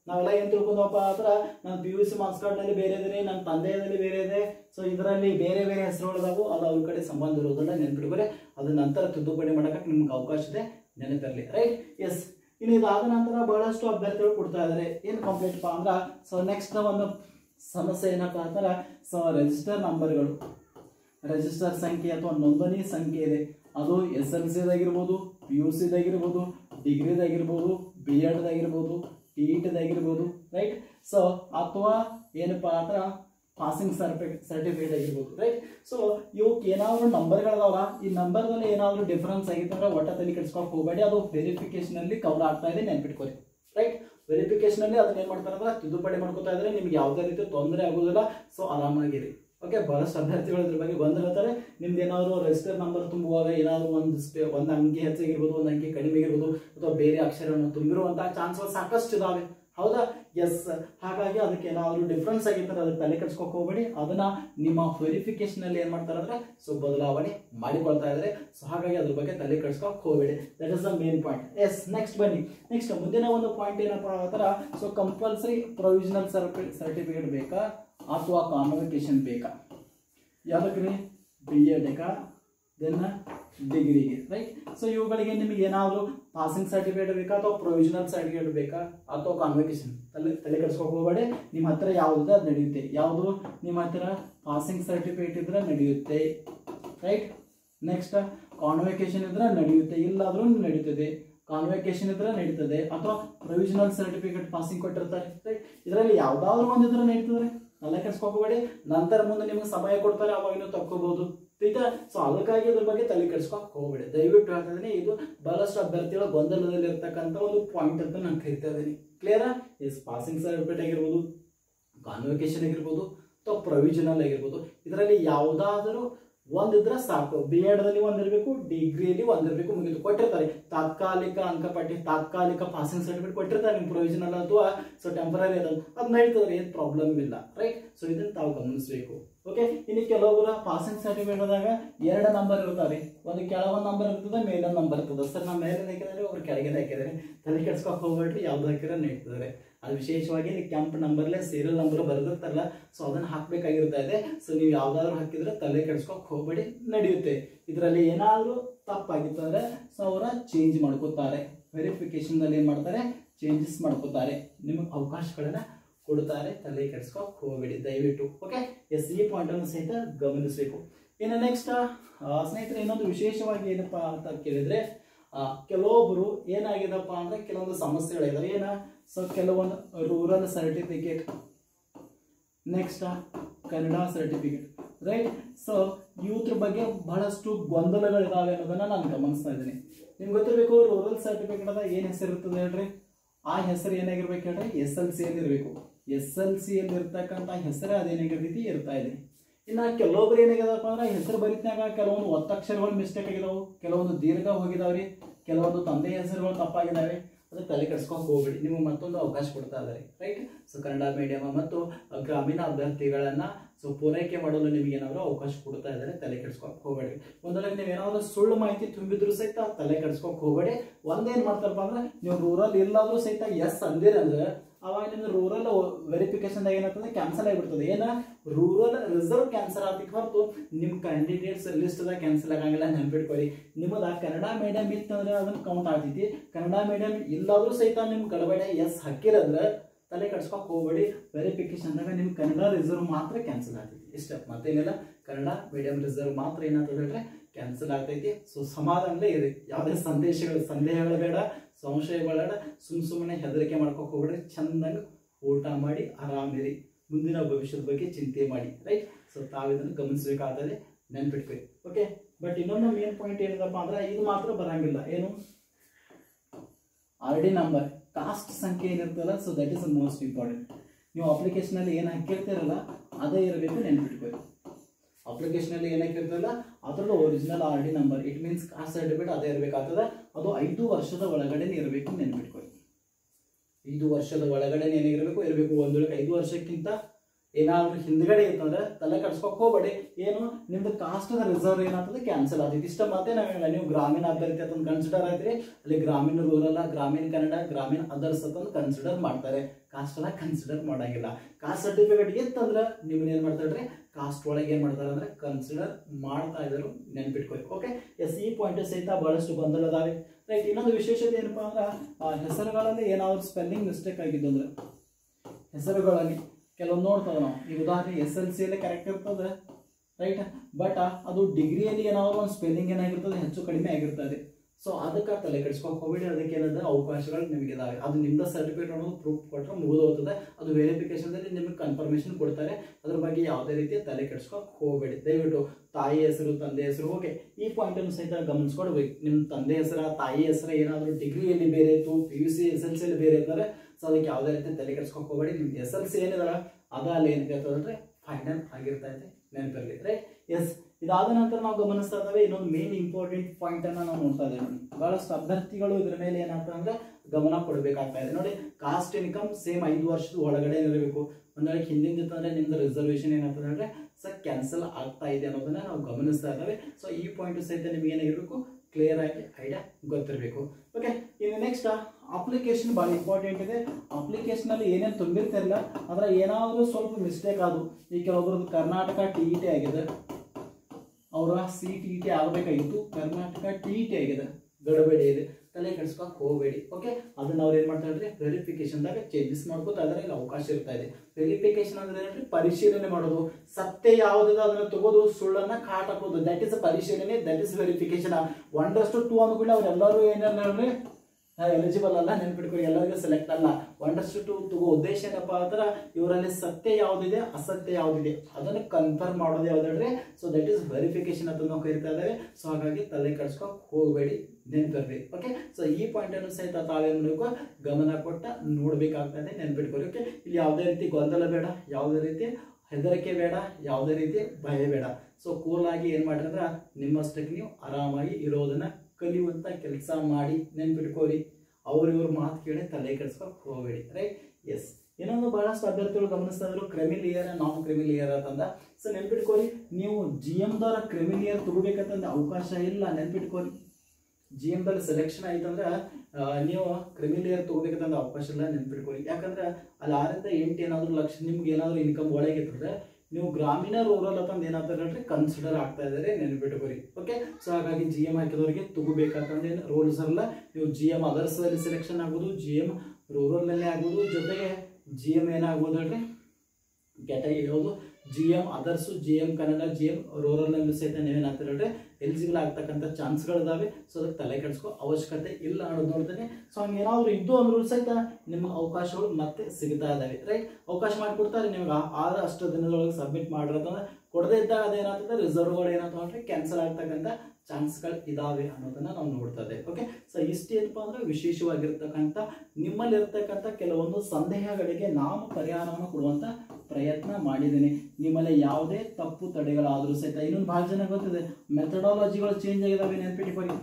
ನಾವೆಲ್ಲ ಏನ್ ತಿಳ್ಕೊಂಡವಪ್ಪ ಅಂದ್ರೆ ನನ್ನ ಪಿ ಯು ಸಿ ಮಾರ್ಕ್ಸ್ ಕಾರ್ಡ್ನಲ್ಲಿ ಬೇರೆ ಇದೆ ನನ್ನ ತಂದೆಯಲ್ಲಿ ಬೇರೆ ಇದೆ ಸೊ ಇದರಲ್ಲಿ ಬೇರೆ ಬೇರೆ ಹೆಸರುಗಳಿದಾವು ಅದು ಅವ್ರ ಕಡೆ ಸಂಬಂಧ ಇರೋದಿಲ್ಲ ನೆನ್ಪಿಟ್ಕೊರೆ ಅದು ನಂತರ ತಿದ್ದುಪಡಿ ಮಾಡಕ್ಕೆ ನಿಮ್ಗೆ ಅವಕಾಶ ಇದೆ ನೆನಪಿರಲಿ ರೈಟ್ ಎಸ್ ಇನ್ನು ಇದಾದ ನಂತರ ಬಹಳಷ್ಟು ಅಭ್ಯರ್ಥಿಗಳು ಕೊಡ್ತಾ ಇದ್ದಾರೆ ಏನು ಕಂಪ್ಲೀಟ್ ಪಾ ಅಂದ್ರೆ ಸೊ ನೆಕ್ಸ್ಟ್ ಒಂದು ಸಮಸ್ಯೆ ಏನಪ್ಪ ಅಂದ್ರೆ ಸೊ ರಿಜಿಸ್ಟರ್ ನಂಬರ್ಗಳು ರಿಜಿಸ್ಟರ್ ಸಂಖ್ಯೆ ಅಥವಾ ನೋಂದಣಿ ಸಂಖ್ಯೆ ಇದೆ ಅದು ಎಸ್ ಎಲ್ ಸಿದಾಗಿರ್ಬೋದು ಪಿ ಯು ಸಿದಾಗಿರ್ಬೋದು ಡಿಗ್ರಿದಾಗಿರ್ಬೋದು ಬಿ ಎಡ್ದಾಗಿರ್ಬೋದು ಟಿ ಇಟ್ದಾಗಿರ್ಬೋದು ರೈಟ್ ಸೊ ಅಥವಾ ಏನಪ್ಪಾ ಅಂದ್ರೆ ಪಾಸಿಂಗ್ ಸರ್ಟಿಫಿಕೇಟ್ ಸರ್ಟಿಫಿಕೇಟ್ ಆಗಿರ್ಬೋದು ರೈಟ್ ಸೊ ಇವಕ್ಕೆ ಏನಾದ್ರು ನಂಬರ್ಗಳದಾವಲ್ಲ ಈ ನಂಬರ್ದಲ್ಲಿ ಏನಾದ್ರು ಡಿಫ್ರೆನ್ಸ್ ಆಗಿತ್ತು ಅಂದ್ರೆ ಒಟ್ಟ ತಲೆ ಕೆಡ್ಸ್ಕೊಕ್ ಹೋಗಬೇಡಿ ಅದು ವೆರಿಫಿಕೇಶನ್ ಅಲ್ಲಿ ಕವರ್ ಆಗ್ತಾ ಇದೆ ನೆನ್ಪಿಟ್ಕೊರಿ ರೈಟ್ ವೆರಿಫಿಕೇಶನ್ ಅಲ್ಲಿ ಅದನ್ನ ಏನ್ ಮಾಡ್ತಾರೆ ಅಂದ್ರೆ ತಿದ್ದುಪಡಿ ಮಾಡ್ಕೊತಾ ಇದ್ರೆ ನಿಮ್ಗೆ ಯಾವುದೇ ರೀತಿ ತೊಂದರೆ ಆಗೋದಿಲ್ಲ ಸೊ ಆರಾಮಾಗಿರಿ ಓಕೆ ಬಹಳಷ್ಟು ಅಭ್ಯರ್ಥಿಗಳು ಇದ್ರ ಬಗ್ಗೆ ಬಂದಿರ್ತಾರೆ ನಿಮ್ದು ಏನಾದ್ರು ರಿಜಿಸ್ಟರ್ ನಂಬರ್ ತುಂಬುವಾಗ ಏನಾದ್ರು ಒಂದು ಸ್ಪೇ ಒಂದು ಅಂಕಿ ಹೆಚ್ಚಾಗಿರ್ಬೋದು ಒಂದು ಅಂಕಿ ಕಡಿಮೆ ಆಗಿರ್ಬೋದು ಅಥವಾ ಬೇರೆ ಅಕ್ಷರವನ್ನು ತುಂಬಿರುವಂತಹ ಚಾನ್ಸಸ್ ಸಾಕಷ್ಟು ಇದಾವೆ ಹೌದಾ ಎಸ್ ಹಾಗಾಗಿ ಅದಕ್ಕೆ ಏನಾದ್ರು ಡಿಫ್ರೆನ್ಸ್ ಆಗಿರ್ತಾರೆ ಅದಕ್ಕೆ ತಲೆ ಕೆಡ್ಸ್ಕೊಕ್ ಹೋಗ್ಬೇಡಿ ಅದನ್ನ ನಿಮ್ಮ ವೆರಿಫಿಕೇಶನ್ ಅಲ್ಲಿ ಏನ್ ಮಾಡ್ತಾರೆ ಅಂದ್ರೆ ಸೊ ಬದಲಾವಣೆ ಮಾಡಿಕೊಳ್ತಾ ಇದ್ದಾರೆ ಸೊ ಹಾಗಾಗಿ ಅದ್ರ ಬಗ್ಗೆ ತಲೆ ಕೆಡ್ಸ್ಕೊಕ್ ಹೋಗ್ಬೇಡಿ that is the main point yes next ಬನ್ನಿ ನೆಕ್ಸ್ಟ್ ಮುಂದಿನ ಒಂದು ಪಾಯಿಂಟ್ ಏನಪ್ಪಾ ಅಂದ್ರೆ ಸೊ ಕಂಪಲ್ಸರಿ ಪ್ರೊವಿಷನಲ್ ಸರ್ಟಿಫಿಕೇಟ್ ಬೇಕಾ ಅಥವಾ ಕಾನ್ವೊಕೇಶನ್ ಬೇಕಾ ಯಾವುದಕ್ಕೆ ರೀ ಬಿ ಎಡ್ಗಾ ದೆನ್ ಡಿಗ್ರಿಗೆ ರೈಟ್ ಸೊ ಇವುಗಳಿಗೆ ನಿಮಗೆ ಏನಾದರೂ ಪಾಸಿಂಗ್ ಸರ್ಟಿಫಿಕೇಟ್ ಬೇಕಾ ಅಥವಾ ಪ್ರೊವಿಷನಲ್ ಸರ್ಟಿಫಿಕೇಟ್ ಬೇಕಾ ಅಥವಾ ಕಾನ್ವೊಕೇಶನ್ ತಲೆ ತಲೆ ಕೆಡ್ಸ್ಕೊಕ್ ಹೋಗಬೇಡಿ ನಿಮ್ಮ ಹತ್ರ ಯಾವ್ದು ಅದು ನಡೆಯುತ್ತೆ ಯಾವುದು ನಿಮ್ಮ ಹತ್ರ ಪಾಸಿಂಗ್ ಸರ್ಟಿಫಿಕೇಟ್ ಇದ್ರೆ ನಡೆಯುತ್ತೆ ರೈಟ್ ನೆಕ್ಸ್ಟ್ ಕಾನ್ವೊಕೇಶನ್ ಇದ್ರೆ ನಡೆಯುತ್ತೆ ಇಲ್ಲಾದ್ರೂ ನಡೀತದೆ ಕಾನ್ವೊಕೇಶನ್ ಇದ್ರೆ ನಡೀತದೆ ಅಥವಾ ಪ್ರೊವಿಷನಲ್ ಸರ್ಟಿಫಿಕೇಟ್ ಪಾಸಿಂಗ್ ಕೊಟ್ಟಿರ್ತಾರೆ ರೈಟ್ ಇದರಲ್ಲಿ ಯಾವ್ದಾದ್ರು ಒಂದು ಇದ್ರೆ ನಡೀತದೆ ತಲೆ ಕೆಡ್ಸ್ಕೊಬೇಡಿ ನಂತರ ಮುಂದೆ ನಿಮ್ಗೆ ಸಮಯ ಕೊಡ್ತಾರೆ ಅವಾಗ ನೀವು ತಕ್ಕೋಬಹುದು ಆಯ್ತಾ ಸೊ ಅದಕ್ಕಾಗಿ ಇದ್ರ ಬಗ್ಗೆ ತಲೆ ಕೆಡ್ಸ್ಕೊಕ್ ಹೋಗ್ಬೇಡಿ ದಯವಿಟ್ಟು ಹೇಳ್ತಾ ಇದೀನಿ ಇದು ಬಹಳಷ್ಟು ಅಭ್ಯರ್ಥಿಗಳ ಗೊಂದಲದಲ್ಲಿ ಇರ್ತಕ್ಕಂಥ ಒಂದು ಪಾಯಿಂಟ್ ಅಂತ ನಾನು ಕರಿತಾ ಇದ್ದೀನಿ ಕ್ಲಿಯರಾ ಎಸ್ ಪಾಸಿಂಗ್ ಸರ್ಟಿಫಿಕೇಟ್ ಆಗಿರ್ಬೋದು ಕಾನ್ವೊಕೇಶನ್ ಆಗಿರ್ಬೋದು ಅಥವಾ ಪ್ರೊವಿಷನಲ್ ಆಗಿರ್ಬೋದು ಇದರಲ್ಲಿ ಯಾವುದಾದರೂ ಒಂದಿದ್ರೆ ಸಾಕು ಬಿ ಎಡ್ದಲ್ಲಿ ಒಂದಿರಬೇಕು ಡಿಗ್ರಿಯಲ್ಲಿ ಒಂದಿರಬೇಕು ಮುಗಿದು ಕೊಟ್ಟಿರ್ತಾರೆ ತಾತ್ಕಾಲಿಕ ಅಂಕಪಟ್ಟಿ ತಾತ್ಕಾಲಿಕ ಪಾಸಿಂಗ್ ಸರ್ಟಿಫಿಕೇಟ್ ಕೊಟ್ಟಿರ್ತಾರೆ ನಿಮ್ಮ ಪ್ರೊವಿಷನಲ್ ಅಥವಾ ಸೊ ಟೆಂಪರರಿ ಅದ ಅದು ನಡೀತದೆ ಏನು ಪ್ರಾಬ್ಲಮ್ ಇಲ್ಲ ರೈಟ್ ಸೊ ಇದನ್ನ ತಾವು ಗಮನಿಸಬೇಕು ಓಕೆ ಇನ್ನು ಕೆಲವೊಬ್ಬರ ಪಾಸಿಂಗ್ ಸರ್ಟಿಫಿಕೇಟ್ ಆದಾಗ ಎರಡು ನಂಬರ್ ಇರ್ತಾವೆ ಒಂದು ಕೆಳಗೊಂದು ನಂಬರ್ ಇರ್ತದೆ ಮೇಲೊಂದು ನಂಬರ್ ಇರ್ತದೆ ಸರ್ ನಾವು ಮೇಲೆ ಹಾಕಿದ್ರೆ ಒಬ್ರು ಕೆಳಗೆ ಹಾಕಿದ್ದಾರೆ ತಲೆ ಕೆಡ್ಸ್ಕೊಕ್ ಹೋಗ್ಬೇಡ್ರಿ ಯಾವ್ದು ಹಾಕಿದ್ರೆ ನಡೀತದೆ ಅದು ವಿಶೇಷವಾಗಿ ಇಲ್ಲಿ ಕೆಂಪ್ ನಂಬರ್ಲೆ ಸೀರಿಯಲ್ ನಂಬರ್ ಬರೆದಿರ್ತಾರಲ್ಲ ಸೊ ಅದನ್ನ ಹಾಕ್ಬೇಕಾಗಿರ್ತಾ ಇದೆ ಸೊ ನೀವು ಯಾವ್ದಾದ್ರು ಹಾಕಿದ್ರೆ ತಲೆ ಕೆಡ್ಸ್ಕೊಕ್ ಹೋಗ್ಬೇಡಿ ನಡೆಯುತ್ತೆ ಇದರಲ್ಲಿ ಏನಾದರೂ ತಪ್ಪಾಗಿತ್ತು ಅಂದ್ರೆ ಸೊ ಅವರ ಚೇಂಜ್ ಮಾಡ್ಕೋತಾರೆ ವೆರಿಫಿಕೇಶನ್ ನಲ್ಲಿ ಏನ್ ಮಾಡ್ತಾರೆ ಚೇಂಜಸ್ ಮಾಡ್ಕೋತಾರೆ ನಿಮಗೆ ಅವಕಾಶಗಳನ್ನ ಕೊಡ್ತಾರೆ ತಲೆ ಕೆಡ್ಸ್ಕೊಕ್ ಹೋಗ್ಬೇಡಿ ದಯವಿಟ್ಟು ಓಕೆ ಎಸ್ ಈ ಪಾಯಿಂಟ್ ಅನ್ನು ಸಹಿತ ಗಮನಿಸಬೇಕು ಇನ್ನು ನೆಕ್ಸ್ಟ್ ಸ್ನೇಹಿತರೆ ಇನ್ನೊಂದು ವಿಶೇಷವಾಗಿ ಏನಪ್ಪಾ ಅಂತ ಕೇಳಿದ್ರೆ ಆ, ಕೆಲವೊಬ್ರು ಏನಾಗಿದಪ್ಪ ಅಂದ್ರೆ ಕೆಲವೊಂದು ಸಮಸ್ಯೆಗಳಿದಾವೆ ಏನ ಸೊ ಕೆಲವೊಂದು rural certificate next Kannada certificate right so ಯೂತ್ರ ಬಗ್ಗೆ ಬಹಳಷ್ಟು ಗೊಂದಲಗಳಿದಾವೆ ಅನ್ನೋದನ್ನ ನಾನು ಗಮನಿಸ್ತಾ ಇದ್ದೀನಿ ನಿಮ್ಗೆ ಗೊತ್ತಿರಬೇಕು ರೂರಲ್ ಸರ್ಟಿಫಿಕೇಟ್ ಅದ ಏನ್ ಹೆಸರು ಇರ್ತದೆ ಹೇಳ್ರಿ ಆ ಹೆಸರು ಏನಾಗಿರ್ಬೇಕು ಹೇಳ್ರಿ ಎಸ್ ಎಲ್ ಸಿ ಅಲ್ಲಿ ಇರಬೇಕು ಎಸ್ ಎಲ್ ಸಿ ಅಲ್ಲಿ ಇರ್ತಕ್ಕಂಥ ಹೆಸರು ಅದೇನಾಗಿರ್ತೈತಿ ಇರ್ತಾ ಇದೆ ಇನ್ನ ಕೆಲವೊಬ್ರು ಏನಾಗ್ಯದಪ್ಪ ಅಂದ್ರೆ ಹೆಸರು ಬರೀತ್ನಾಗ ಕೆಲವೊಂದು ಒತ್ತಕ್ಷರಗಳು ಮಿಸ್ಟೇಕ್ ಆಗಿದಾವು ಕೆಲವೊಂದು ದೀರ್ಘ ಹೋಗಿದಾವ್ರಿ ಕೆಲವೊಂದು ತಂದೆ ಹೆಸರುಗಳು ತಪ್ಪಾಗಿದ್ದಾವೆ ಅದಕ್ಕೆ ತಲೆ ಕೆಡ್ಸ್ಕೊಂಡ್ ಹೋಗ್ಬೇಡಿ ನಿಮಗೆ ಮತ್ತೊಂದು ಅವಕಾಶ ಕೊಡ್ತಾ ಇದ್ದಾರೆ ರೈಟ್ ಸೊ ಕನ್ನಡ ಮೀಡಿಯಂ ಮತ್ತು ಗ್ರಾಮೀಣ ಅಭ್ಯರ್ಥಿಗಳನ್ನ ಸೊ ಪೂರೈಕೆ ಮಾಡಲು ನಿಮಗೆ ಏನಾದ್ರು ಅವಕಾಶ ಕೊಡ್ತಾ ಇದ್ದಾರೆ ತಲೆ ಕೆಡ್ಸ್ಕೊಕ್ ಹೋಗಬೇಡಿ ಒಂದೊಂದು ನೀವು ಏನಾದ್ರು ಸುಳ್ಳು ಮಾಹಿತಿ ತುಂಬಿದ್ರು ಸಹಿತ ತಲೆ ಕೆಡ್ಸ್ಕೊಕ್ ಹೋಗಬೇಡಿ ಒಂದೇನ್ ಮಾಡ್ತಾರಪ್ಪ ಅಂದ್ರೆ ನೀವು ರೂರಲ್ ಇಲ್ಲಾದ್ರೂ ಸಹಿತ ಎಸ್ ಅಂದಿರಂದ್ರೆ ಅವಾಗ ನಿಮ್ದು ರೂರಲ್ ವೆರಿಫಿಕೇಶನ್ ಏನಾಗ್ತದೆ ಕ್ಯಾನ್ಸಲ್ ಆಗಿಬಿಡ್ತದೆ ಏನ ರೂರಲ್ ರಿಸರ್ವ್ ಕ್ಯಾನ್ಸಲ್ ಆಗ್ತಿಕ್ ಹೊರತು ನಿಮ್ ಕ್ಯಾಂಡಿಡೇಟ್ಸ್ ಲಿಸ್ಟ್ ದಾಗ ಕ್ಯಾನ್ಸಲ್ ಆಗಂಗಿಲ್ಲ ನೆನ್ಪಿಟ್ಕೊರಿ ನಿಮ್ಮದ ಕನ್ನಡ ಮೀಡಿಯಂ ಇತ್ತಂದ್ರೆ ಅದನ್ನ ಕೌಂಟ್ ಆಗ್ತೈತಿ ಕನ್ನಡ ಮೀಡಿಯಂ ಇಲ್ಲಾದ್ರೂ ಸಹಿತ ನಿಮ್ ಕಡಬಡೆ ಎಸ್ ಹಾಕಿರಂದ್ರೆ ತಲೆ ಕಟ್ಸ್ಕೊಕ್ ಹೋಗ್ಬೇಡಿ ವೆರಿಫಿಕೇಶನ್ದಾಗ ನಿಮ್ ಕನ್ನಡ ರಿಸರ್ವ್ ಮಾತ್ರ ಕ್ಯಾನ್ಸಲ್ ಆಗ್ತೈತಿ ಇಷ್ಟ ಮತ್ತೇನಿಲ್ಲ ಕನ್ನಡ ಮೀಡಿಯಂ ರಿಸರ್ವ್ ಮಾತ್ರ ಏನಾಗ್ತದೆ ಹೇಳ್ರೆ ಕ್ಯಾನ್ಸಲ್ ಆಗ್ತೈತಿ ಸೊ ಸಮಾಧಾನಲೇ ಇರಿ ಯಾವುದೇ ಸಂದೇಶಗಳು ಸಂದೇಹಗಳು ಬೇಡ ಸಂಶಯಗಳು ಬೇಡ ಸುಮ್ ಸುಮ್ಮನೆ ಹೆದರಿಕೆ ಮಾಡ್ಕೊಕ್ ಹೋಗ್ಬೇಡ್ರಿ ಚಂದಂಗ ಊಟ ಮಾಡಿ ಆರಾಮಿರಿ ಮುಂದಿನ ಭವಿಷ್ಯದ ಬಗ್ಗೆ ಚಿಂತೆ ಮಾಡಿ ರೈಟ್ ಸೊ ತಾವಿದನ್ನು ಗಮನಿಸಬೇಕಾದರೆ ನೆನ್ಪಿಟ್ಕೊಳ್ಳಿ ಓಕೆ ಬಟ್ ಇನ್ನೊಂದು ಮೇನ್ ಪಾಯಿಂಟ್ ಏನಿದಪ್ಪ ಅಂದ್ರೆ ಇದು ಮಾತ್ರ ಬರಂಗಿಲ್ಲ ಏನು ಆರ್ ಡಿ ನಂಬರ್ ಕಾಸ್ಟ್ ಸಂಖ್ಯೆ ಏನಿರ್ತಲ್ಲ so that is most important ನೀವು ಅಪ್ಲಿಕೇಶನ್ ಅಲ್ಲಿ ಏನು ಹಾಕಿರ್ತೀರಲ್ಲ ಅದೇ ಇರಬೇಕು ನೆನ್ಪಿಟ್ಕೊಳ್ಳಿ ಅಪ್ಲಿಕೇಶನ್ ಅಲ್ಲಿ ಏನು ಹಾಕಿರ್ತೀರಲ್ಲ ಅದರದ್ದು original R D number it means caste certificate ಅದೇ ಇರಬೇಕಾಗ್ತದೆ ಅದು ಐದು ವರ್ಷದ ಒಳಗಡೆ ಇರಬೇಕು ನೆನ್ಪಿಟ್ಕೊಳ್ಳಿ ಐದು ವರ್ಷದ ಒಳಗಡೆ ಏನಿರಬೇಕು ಇರಬೇಕು ಒಂದು ವೇಳೆ ಐದು ವರ್ಷಕ್ಕಿಂತ ಏನಾದ್ರು ಹಿಂದ್ಗಡೆ ಇತ್ತಂದ್ರೆ ತಲೆ ಕಟ್ಸ್ಕೊಕ್ ಹೋಗ್ಬೇಡಿ ಏನು ನಿಮ್ದು ಕಾಸ್ಟದ ರಿಸರ್ವ್ ಏನಾಗ್ತದೆ ಕ್ಯಾನ್ಸಲ್ ಆಗ್ತದೆ ಇಷ್ಟ ಮತ್ತೆ ನಾವೇನಿಲ್ಲ ನೀವು ಗ್ರಾಮೀಣ ಅಭ್ಯರ್ಥಿ ಅಂತ ಕನ್ಸಿಡರ್ ಆಯ್ತ್ರಿ ಅಲ್ಲಿ ಗ್ರಾಮೀಣ ರೂರಲ್ ಗ್ರಾಮೀಣ ಕನ್ನಡ ಗ್ರಾಮೀಣ ಅದರ್ಸ್ ಅಂತ ಕನ್ಸಿಡರ್ ಮಾಡ್ತಾರೆ ಕಾಸ್ಟ್ ಅನ್ನ ಕನ್ಸಿಡರ್ ಮಾಡಂಗಿಲ್ಲ ಕಾಸ್ಟ್ ಸರ್ಟಿಫಿಕೇಟ್ ಇತ್ತಂದ್ರೆ ನಿಮ್ಮನ್ನ ಏನ್ ಮಾಡ್ತಾರೆ ಕಾಸ್ಟ್ ಒಳಗೆ ಏನ್ ಮಾಡ್ತಾರೆ ಅಂದ್ರೆ ಕನ್ಸಿಡರ್ ಮಾಡ್ತಾ ಇದ್ರು ನೆನ್ಪಿಟ್ಕೊಳ್ಳಿ ಓಕೆ ಎಸ್ ಈ ಪಾಯಿಂಟ್ ಸಹಿತ ಬಹಳಷ್ಟು ಗೊಂದಲ ಅದಾವೆ ರೈಟ್ ಇನ್ನೊಂದು ವಿಶೇಷತೆ ಏನಪ್ಪಾ ಅಂದ್ರೆ ಆ ಹೆಸರುಗಳಲ್ಲಿ ಏನಾದ್ರು ಸ್ಪೆಲ್ಲಿಂಗ್ ಮಿಸ್ಟೇಕ್ ಆಗಿದ್ದು ಅಂದ್ರೆ ಹೆಸರುಗಳಲ್ಲಿ ಕೆಲವೊಂದು ನೋಡ್ತದೆ ನಾವು ಈಗ ಉದಾಹರಣೆ ಎಸ್ ಎಲ್ ಸಿಯಲ್ಲಿ ಕರೆಕ್ಟ್ ಇರ್ತದೆ ರೈಟ್ ಬಟ್ ಅದು ಡಿಗ್ರಿಯಲ್ಲಿ ಏನಾದ್ರು ಒಂದು ಸ್ಪೆಲ್ಲಿಂಗ್ ಏನಾಗಿರ್ತದೆ ಹೆಚ್ಚು ಕಡಿಮೆ ಆಗಿರ್ತದೆ ಸೊ ಅದಕ್ಕೆ ತಲೆ ಕೆಡಿಸ್ಕೊಂಡು ಹೋಗ್ಬೇಡಿ ಅದಕ್ಕೆ ಏನದ ಅವಕಾಶಗಳು ನಿಮಗೆ ಇದಾವೆ ಅದು ನಿಮ್ದು ಸರ್ಟಿಫಿಕೇಟ್ ಅನ್ನೋದು ಪ್ರೂಫ್ ಕೊಟ್ಟರೆ ಮುಗಿದು ಹೋಗ್ತದೆ ಅದು ವೆರಿಫಿಕೇಶನ್ದಲ್ಲಿ ನಿಮಗೆ ಕನ್ಫರ್ಮೇಷನ್ ಕೊಡ್ತಾರೆ ಅದ್ರ ಬಗ್ಗೆ ಯಾವುದೇ ರೀತಿ ತಲೆ ಕೆಡಿಸ್ಕೊಂಡು ಹೋಗಬೇಡಿ ದಯವಿಟ್ಟು ತಾಯಿ ಹೆಸರು ತಂದೆ ಹೆಸರು ಓಕೆ ಈ ಪಾಯಿಂಟ್ ಅನ್ನು ಸಹಿತ ಗಮನಿಸ್ಕೊಡ್ಬೇಕು ನಿಮ್ಮ ತಂದೆ ಹೆಸರ ತಾಯಿ ಹೆಸರ ಏನಾದರೂ ಡಿಗ್ರಿಯಲ್ಲಿ ಬೇರೆ ಇತ್ತು P U C S L ಸಿಯಲ್ಲಿ ಬೇರೆ ಇದ್ದಾರೆ ಸೊ ಅದಕ್ಕೆ ಯಾವುದೇ ರೀತಿ ತಲೆ ಕೆಡಿಸ್ಕೊಂಡು ಹೋಗಬೇಡಿ ನಿಮ್ಗೆ ಎಸ್ ಎಲ್ ಸಿ ಏನಿದಾರ ಅದ ಅಲ್ಲಿ ಏನಿರ್ತದೆ ಅಂದ್ರೆ ಫೈನಲ್ ಆಗಿರ್ತಾ ಇದೆ ನೆನಪಿರಲಿ ರೈಟ್ ಎಸ್ ಇದಾದ ನಂತರ ನಾವು ಗಮನಿಸ್ತಾ ಇದ್ದಾವೆ ಇನ್ನೊಂದು ಮೇನ್ ಇಂಪಾರ್ಟೆಂಟ್ ಪಾಯಿಂಟ್ ಅನ್ನ ನಾವು ನೋಡ್ತಾ ಇದ್ದೇವೆ ನೋಡಿ ಬಹಳಷ್ಟು ಅಭ್ಯರ್ಥಿಗಳು ಇದ್ರ ಮೇಲೆ ಏನಾಗ್ತದೆ ಅಂದ್ರೆ ಗಮನ ಕೊಡಬೇಕಾಗ್ತಾ ಇದೆ ನೋಡಿ ಕಾಸ್ಟ್ ಇನ್ಕಮ್ ಸೇಮ್ ಐದು ವರ್ಷದ ಒಳಗಡೆ ಇರಬೇಕು ಒಂದ್ ವೇಳೆ ಹಿಂದಿನ ಇತ್ತಂದ್ರೆ ನಿಮ್ದು ರಿಸರ್ವೇಶನ್ ಏನಾಗ್ತದೆ ಅಂದ್ರೆ ಸರ್ ಕ್ಯಾನ್ಸಲ್ ಆಗ್ತಾ ಇದೆ ಅನ್ನೋದನ್ನ ನಾವು ಗಮನಿಸ್ತಾ ಇದ್ದಾವೆ ಸೊ ಈ ಪಾಯಿಂಟ್ ಸಹಿತ ನಿಮ್ಗೆ ಏನಾಗಿರ್ಬೇಕು ಕ್ಲಿಯರ್ ಆಗಿ ಐಡಿಯಾ ಗೊತ್ತಿರಬೇಕು ಓಕೆ ಇನ್ನು ನೆಕ್ಸ್ಟ್ ಅಪ್ಲಿಕೇಶನ್ ಭಾಳ ಇಂಪಾರ್ಟೆಂಟ್ ಇದೆ ಅಪ್ಲಿಕೇಶನ್ ಅಲ್ಲಿ ಏನೇನು ತುಂಬಿರ್ತಿರಲ್ಲ ಅದ್ರ ಏನಾದರೂ ಸ್ವಲ್ಪ ಮಿಸ್ಟೇಕ್ ಆದವು ಈ ಕೆಲವೊಬ್ರದ್ದು ಕರ್ನಾಟಕ ಟಿ ಇ ಟಿ ಆಗಿದೆ ಅವರ ಸಿ ಟಿ ಇ ಟಿ ಆಗಬೇಕಾಗಿತ್ತು ಕರ್ನಾಟಕ ಟಿ ಇ ಟಿ ಆಗಿದೆ ಗಡಬೇಡಿ ಇದೆ ತಲೆ ಕೆಡಿಸ್ಕೊಕ್ ಹೋಗಬೇಡಿ ಓಕೆ ಅದನ್ನ ಅವ್ರು ಏನ್ ಮಾಡ್ತಾ ಇದ್ರಿ ವೆರಿಫಿಕೇಶನ್ದಾಗ ಚೇಂಜಸ್ ಮಾಡ್ಕೋತಾ ಇದಾರೆ ಇಲ್ಲಿ ಅವಕಾಶ ಇರ್ತಾ ಇದೆ ವೆರಿಫಿಕೇಶನ್ ಅಂದ್ರೆ ಏನ್ರಿ ಪರಿಶೀಲನೆ ಮಾಡೋದು ಸತ್ಯ ಯಾವುದಿದೆ ಅದನ್ನ ತಗೋದು ಸುಳ್ಳನ್ನ ಕಾಟ್ ಹಾಕೋದು ದಟ್ ಇಸ್ ಪರಿಶೀಲನೆ ದಟ್ ಇಸ್ ವೆರಿಫಿಕೇಶನ್ ಒಂದಷ್ಟು ಟೂ ಅಂದ್ಬಿಟ್ಟು ಅವ್ರೆಲ್ಲರೂ ಏನೇನ್ರಿ ಎಲಿಜಿಬಲ್ ಅಲ್ಲ ನೆನ್ಪಿಟ್ಕೊಳ್ಳಿ ಎಲ್ಲರಿಗೂ ಸೆಲೆಕ್ಟ್ ಅಲ್ಲ ಒಂದಷ್ಟು ಟು ತಗೋ ಉದ್ದೇಶ ಏನಪ್ಪ ಅಂದ್ರೆ ಇವರಲ್ಲಿ ಸತ್ಯ ಯಾವುದಿದೆ ಅಸತ್ಯ ಯಾವುದಿದೆ ಅದನ್ನು ಕನ್ಫರ್ಮ್ ಮಾಡೋದು ಯಾವ್ದಂದ್ರೆ ಸೊ ದಟ್ ಈಸ್ ವೆರಿಫಿಕೇಶನ್ ಅಂತ ನಾವು ಕರಿತಾ ಇದ್ದೇವೆ ಸೊ ಹಾಗಾಗಿ ತಲೆ ಕಡ್ಸ್ಕೊಕ್ ಹೋಗಬೇಡಿ ನೆನ್ಪಿರ್ರಿ ಓಕೆ ಸೊ ಈ ಪಾಯಿಂಟ್ ಅನ್ನು ಸಹಿತ ತಾವೇನ್ ಮಾಡಬೇಕು ಗಮನ ಕೊಟ್ಟ ನೋಡ್ಬೇಕಾಗ್ತದೆ ನೆನ್ಪಿಟ್ಕೊಳ್ಳಿ ಓಕೆ ಇಲ್ಲಿ ಯಾವುದೇ ರೀತಿ ಗೊಂದಲ ಬೇಡ ಯಾವುದೇ ರೀತಿ ಹೆದರಿಕೆ ಬೇಡ ಯಾವುದೇ ರೀತಿ ಭಯ ಬೇಡ ಸೊ ಕೂಲ್ ಆಗಿ ಏನ್ ಮಾಡ್ರಿ ಅಂದ್ರೆ ನಿಮ್ಮಷ್ಟಕ್ಕೆ ನೀವು ಆರಾಮಾಗಿ ಇರೋದನ್ನ ಕಲಿಯುವಂತ ಕೆಲಸ ಮಾಡಿ ನೆನ್ಪಿಟ್ಕೋರಿ ಅವ್ರ ಇವ್ರ ಮಾತು ಕೇಳಿ ತಲೆ ಕೆಡ್ಸ್ಕೊಕ್ ಹೋಗಬೇಡಿ ರೈಟ್ ಎಸ್ ಇನ್ನೊಂದು ಬಹಳಷ್ಟು ಅಭ್ಯರ್ಥಿಗಳು ಗಮನಿಸ್ತಾ ಇದ್ರು ಕ್ರೆಮಿಲಿಯರ್ ನಾನ್ ಕ್ರೆಮಿಲಿಯರ್ ಅಂತಂದ ಸೊ ನೆನ್ಪಿಟ್ಕೋರಿ ನೀವು ಜಿ ಎಮ್ದವರ ಕ್ರೆಮಿಲಿಯರ್ ತಗೋಬೇಕಂತಂದ ಅವಕಾಶ ಇಲ್ಲ ನೆನ್ಪಿಟ್ಕೋರಿ ಜಿ ಎಮ್ದಲ್ಲಿ ಸೆಲೆಕ್ಷನ್ ಆಯ್ತಂದ್ರೆ ಆ, ನೀವು ಕ್ರಿಮಿಲಿಯರ್ ತಗೋಬೇಕಂತ ಅವಕಾಶ ಇಲ್ಲ ನೆನ್ಪಿಟ್ಕೊಳ್ಳಿ ಯಾಕಂದ್ರೆ ಅಲ್ಲಿ ಆರಿಂದ ಎಂಟು ಏನಾದ್ರು ಲಕ್ಷ ನಿಮ್ಗೆ ಏನಾದ್ರು ಇನ್ಕಮ್ ಒಳಗೆ ಇರ್ತದೆ ನೀವು ಗ್ರಾಮೀಣ ರೂರಲ್ ಅಂತಂದು ಏನಾಗ್ತದೆ ಹೇಳ್ರಿ ಕನ್ಸಿಡರ್ ಆಗ್ತಾ ಇದ್ದಾರೆ ನೆನ್ಪಿಟ್ಕೊರಿ ಓಕೆ ಸೊ ಹಾಗಾಗಿ ಜಿ ಎಮ್ ಹಾಕಿದವರಿಗೆ ತಗೋಬೇಕಂತಂದು ಏನು ರೂಲ್ಸ್ ಅಲ್ಲ ನೀವು ಜಿ ಎಮ್ ಅದರ್ಸ್ ಅಲ್ಲಿ ಸೆಲೆಕ್ಷನ್ ಆಗ್ಬೋದು ಜಿ ಎಮ್ ರೂರಲ್ ನಲ್ಲಿ ಆಗ್ಬೋದು ಜೊತೆಗೆ ಜಿ ಎಮ್ ಏನಾಗ್ಬೋದು ಹೇಳ್ರಿ ಗೆಟ ಯಾವುದು G M others G M Kannada G M ರೂರಲ್ನಲ್ಲಿ ಸಹಿತ ನೀವೇನಾಗ್ತೀರ ಹೇಳ್ರಿ ಎಲಿಜಿಬಲ್ ಆಗ್ತಕ್ಕಂಥ ಚಾನ್ಸ್ಗಳಿದಾವೆ ಸೊ ಅದಕ್ಕೆ ತಲೆ ಕೆಡಿಸ್ಕೋ ಅವಶ್ಯಕತೆ ಇಲ್ಲ ಅನ್ನೋದು ನೋಡ್ತೇನೆ ಸೊ ಹಂಗೆ ಏನಾದ್ರು ಇದ್ದು ಅಂದ್ರೂ ಸಹಿತ ನಿಮ್ಮ ಅವಕಾಶಗಳು ಮತ್ತೆ ಸಿಗ್ತಾ ಇದಾವೆ ರೈಟ್ ಅವಕಾಶ ಮಾಡಿಕೊಡ್ತಾರೆ ನಿಮ್ಗೆ ಆ- ಆದ ಅಷ್ಟು ದಿನದೊಳಗೆ ಸಬ್ಮಿಟ್ ಮಾಡಿರೋದಂದ್ರೆ ಕೊಡದೇ ಇದ್ದಾಗ ಅದೇನಾಗ್ತದೆ ರಿಸರ್ವ್ಗಳು ಏನಾಗ್ತವೆ ಅಂದ್ರೆ ಕ್ಯಾನ್ಸಲ್ ಆಗ್ತಕ್ಕಂಥ ಚಾನ್ಸ್ಗಳು ಇದಾವೆ ಅನ್ನೋದನ್ನ ನಾವು ನೋಡ್ತಾ ಇದ್ದೇವೆ ಓಕೆ ಸೊ ಇಷ್ಟೇನಪ್ಪ ಅಂದ್ರೆ ವಿಶೇಷವಾಗಿರ್ತಕ್ಕಂಥ ನಿಮ್ಮಲ್ಲಿರ್ತಕ್ಕಂಥ ಕೆಲವೊಂದು ಸಂದೇಹಗಳಿಗೆ ನಾನು ಪರಿಹಾರವನ್ನು ಕೊಡುವಂತ ಪ್ರಯತ್ನ ಮಾಡಿದ್ದೀನಿ ನಿಮ್ಮಲ್ಲಿ ಯಾವುದೇ ತಪ್ಪು ತಡೆಗಳಾದರೂ ಸಹಿತ ಇನ್ನೊಂದು ಬಹಳ ಜನ ಗೊತ್ತಿದೆ ಮೆಥಡಾಲಜಿಗಳು ಚೇಂಜ್ ಆಗಿದಾವೆ ನೆನ್ಪಿಟ್ಕೊಳ್ಳಿ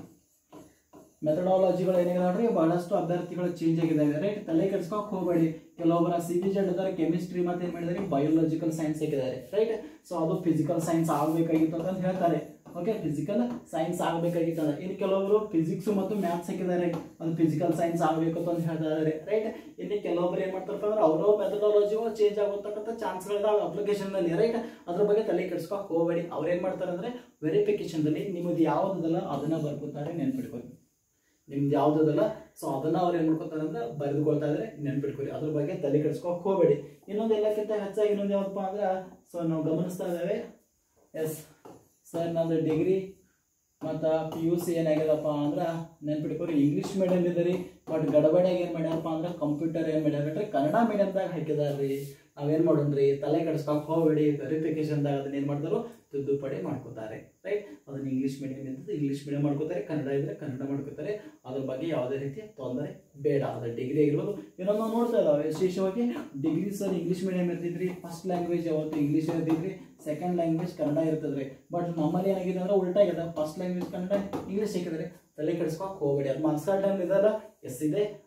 ಮೆಥಡಾಲಜಿಗಳು ಏನಾಗಿದಾವೆ ಬಹಳಷ್ಟು ಅಭ್ಯರ್ಥಿಗಳು ಚೇಂಜ್ ಆಗಿದ್ದಾವೆ ರೈಟ್ ತಲೆ ಕೆಡ್ಸ್ಕೊಕ್ ಹೋಗಬೇಡಿ ಕೆಲವೊಬ್ಬರ ಸಿ ಬಿ ಜೆಡ್ ಇದ್ದಾರೆ ಕೆಮಿಸ್ಟ್ರಿ ಮತ್ತೆ ಏನ್ ಮಾಡಿದ್ದಾರೆ ಬಯೋಲಾಜಿಕಲ್ ಸೈನ್ಸ್ ಹಾಕಿದ್ದಾರೆ ರೈಟ್ ಸೊ ಅದು ಫಿಸಿಕಲ್ ಸೈನ್ಸ್ ಆಗಬೇಕಾಗಿತ್ತು ಅಂತ ಹೇಳ್ತಾರೆ ಓಕೆ ಫಿಸಿಕಲ್ ಸೈನ್ಸ್ ಆಗಬೇಕಾಗಿತ್ತು ಅಂತ ಇನ್ನು ಕೆಲವೊಬ್ರು ಫಿಸಿಕ್ಸ್ ಮತ್ತು ಮ್ಯಾಥ್ಸ್ ಹಾಕಿದ್ದಾರೆ ಅದು ಫಿಸಿಕಲ್ ಸೈನ್ಸ್ ಆಗಬೇಕು ಅಂತ ಹೇಳ್ತಾ ಇದ್ದಾರೆ ರೈಟ್ ಇನ್ನು ಕೆಲವೊಬ್ರು ಏನ್ ಮಾಡ್ತಾರಪ್ಪ ಅಂದ್ರೆ ಅವರ ಮೆಥಡಾಲಜಿಗಳು ಚೇಂಜ್ ಆಗೋತಕ್ಕಂಥ ಚಾನ್ಸ್ಗಳಿದಾವೆ ಅಪ್ಲಿಕೇಶನ್ ನಲ್ಲಿ ರೈಟ್ ಅದ್ರ ಬಗ್ಗೆ ತಲೆ ಕೆಡ್ಸ್ಕೊಕ್ ಹೋಗಬೇಡಿ ಅವ್ರು ಏನ್ ಮಾಡ್ತಾರೆ ಅಂದ್ರೆ ವೆರಿಫಿಕೇಶನ್ ದಲ್ಲಿ ನಿಮ್ಮದು ಯಾವುದಲ್ಲ ಅದನ್ನ ಬರ್ಕೊತಾರೆ ನೆನ್ಪಿಟ್ಕೊಳ್ಳಿ ನಿಮ್ದು ಯಾವುದಲ್ಲ ಸೊ ಅದನ್ನ ಅವ್ರು ಏನ್ ಮಾಡ್ಕೊತಾರೆ ಅಂದ್ರೆ ಬರೆದುಕೊಳ್ತಾ ಇದ್ರೆ ನೆನ್ಪಿಟ್ಕೊಳ್ಳಿ ಅದ್ರ ಬಗ್ಗೆ ತಲೆ ಕೆಡ್ಸ್ಕೊಕ್ ಹೋಗಬೇಡಿ ಇನ್ನೊಂದು ಎಲ್ಲಕ್ಕಿಂತ ಹೆಚ್ಚಾಗಿ ಇನ್ನೊಂದು ಯಾವಪ್ಪ ಅಂದ್ರೆ ಸೊ ನಾವು ಗಮನಿಸ್ತಾ ಇದ್ದೇವೆ ಎಸ್ ಸರ್ ನಂದು ಡಿಗ್ರಿ ಮತ್ತು ಪಿ ಯು ಸಿ ಏನಾಗ್ಯದಪ್ಪ ಅಂದ್ರೆ ನೆನ್ಪಿಟ್ಕೊರಿ ಇಂಗ್ಲೀಷ್ ಮೀಡಿಯಮ್ ಇದ್ದೀರಿ ಬಟ್ ಗಡಬಡಿಯಾಗಿ ಏನು ಮಾಡ್ಯಾರಪ್ಪ ಅಂದ್ರೆ ಕಂಪ್ಯೂಟರ್ ಏನು ಮಾಡ್ಯಾರ ಕನ್ನಡ ಮೀಡಿಯಮ್ದಾಗ ಹಾಕಿದಾರ್ರಿ ನಾವೇನು ಮಾಡೋಣ್ರಿ ತಲೆ ಕೆಡಿಸ್ಕೊಕ್ ಹೋಗಬೇಡಿ ವೆರಿಫಿಕೇಶನ್ದಾಗ ಅದನ್ನ ಏನು ಮಾಡ್ತಾರೋ ತಿದ್ದುಪಡಿ ಮಾಡ್ಕೋತಾರೆ ರೈಟ್ ಅದನ್ನ ಇಂಗ್ಲೀಷ್ ಮೀಡಿಯಂ ಇದ್ದದ್ದು ಇಂಗ್ಲೀಷ್ ಮೀಡಿಯಂ ಮಾಡ್ಕೋತಾರೆ ಕನ್ನಡ ಇದ್ರೆ ಕನ್ನಡ ಮಾಡ್ಕೋತಾರೆ ಅದ್ರ ಬಗ್ಗೆ ಯಾವುದೇ ರೀತಿಯ ತೊಂದರೆ ಬೇಡ ಅದು ಡಿಗ್ರಿ ಆಗಿರ್ಬೋದು ಇನ್ನೊಂದು ನಾವು ನೋಡ್ತಾ ಇದ್ದಾವೆ ವಿಶೇಷವಾಗಿ ಡಿಗ್ರಿ ಸರ್ ಇಂಗ್ಲೀಷ್ ಮೀಡಿಯಂ ಇರ್ತಿದ್ರಿ ಫಸ್ಟ್ ಲ್ಯಾಂಗ್ವೇಜ್ ಯಾವತ್ತು ಇಂಗ್ಲೀಷ್ ಇರ್ತಿದ್ರಿ ಸೆಕೆಂಡ್ ಲ್ಯಾಂಗ್ವೇಜ್ ಕನ್ನಡ ಇರ್ತದ್ರಿ ಬಟ್ ನಮ್ಮಲ್ಲಿ ಏನಾಗಿದೆ ಅಂದ್ರೆ ಉಲ್ಟಾ ಆಗಿದೆ ಫಸ್ಟ್ ಲ್ಯಾಂಗ್ವೇಜ್ ಕನ್ನಡ ಇಂಗ್ಲೀಷ್ ಹಾಕಿದ್ರೆ ತಲೆ ಕೆಡಿಸ್ಕೊಕ್ ಹೋಗಬೇಡಿ ಅದು ಮಾರ್ಕ್ಸ್ ಕಾರ್ಡ್ ಟೈಮ್ ಇದಲ್ಲ ಎಸ್ ಇದೆ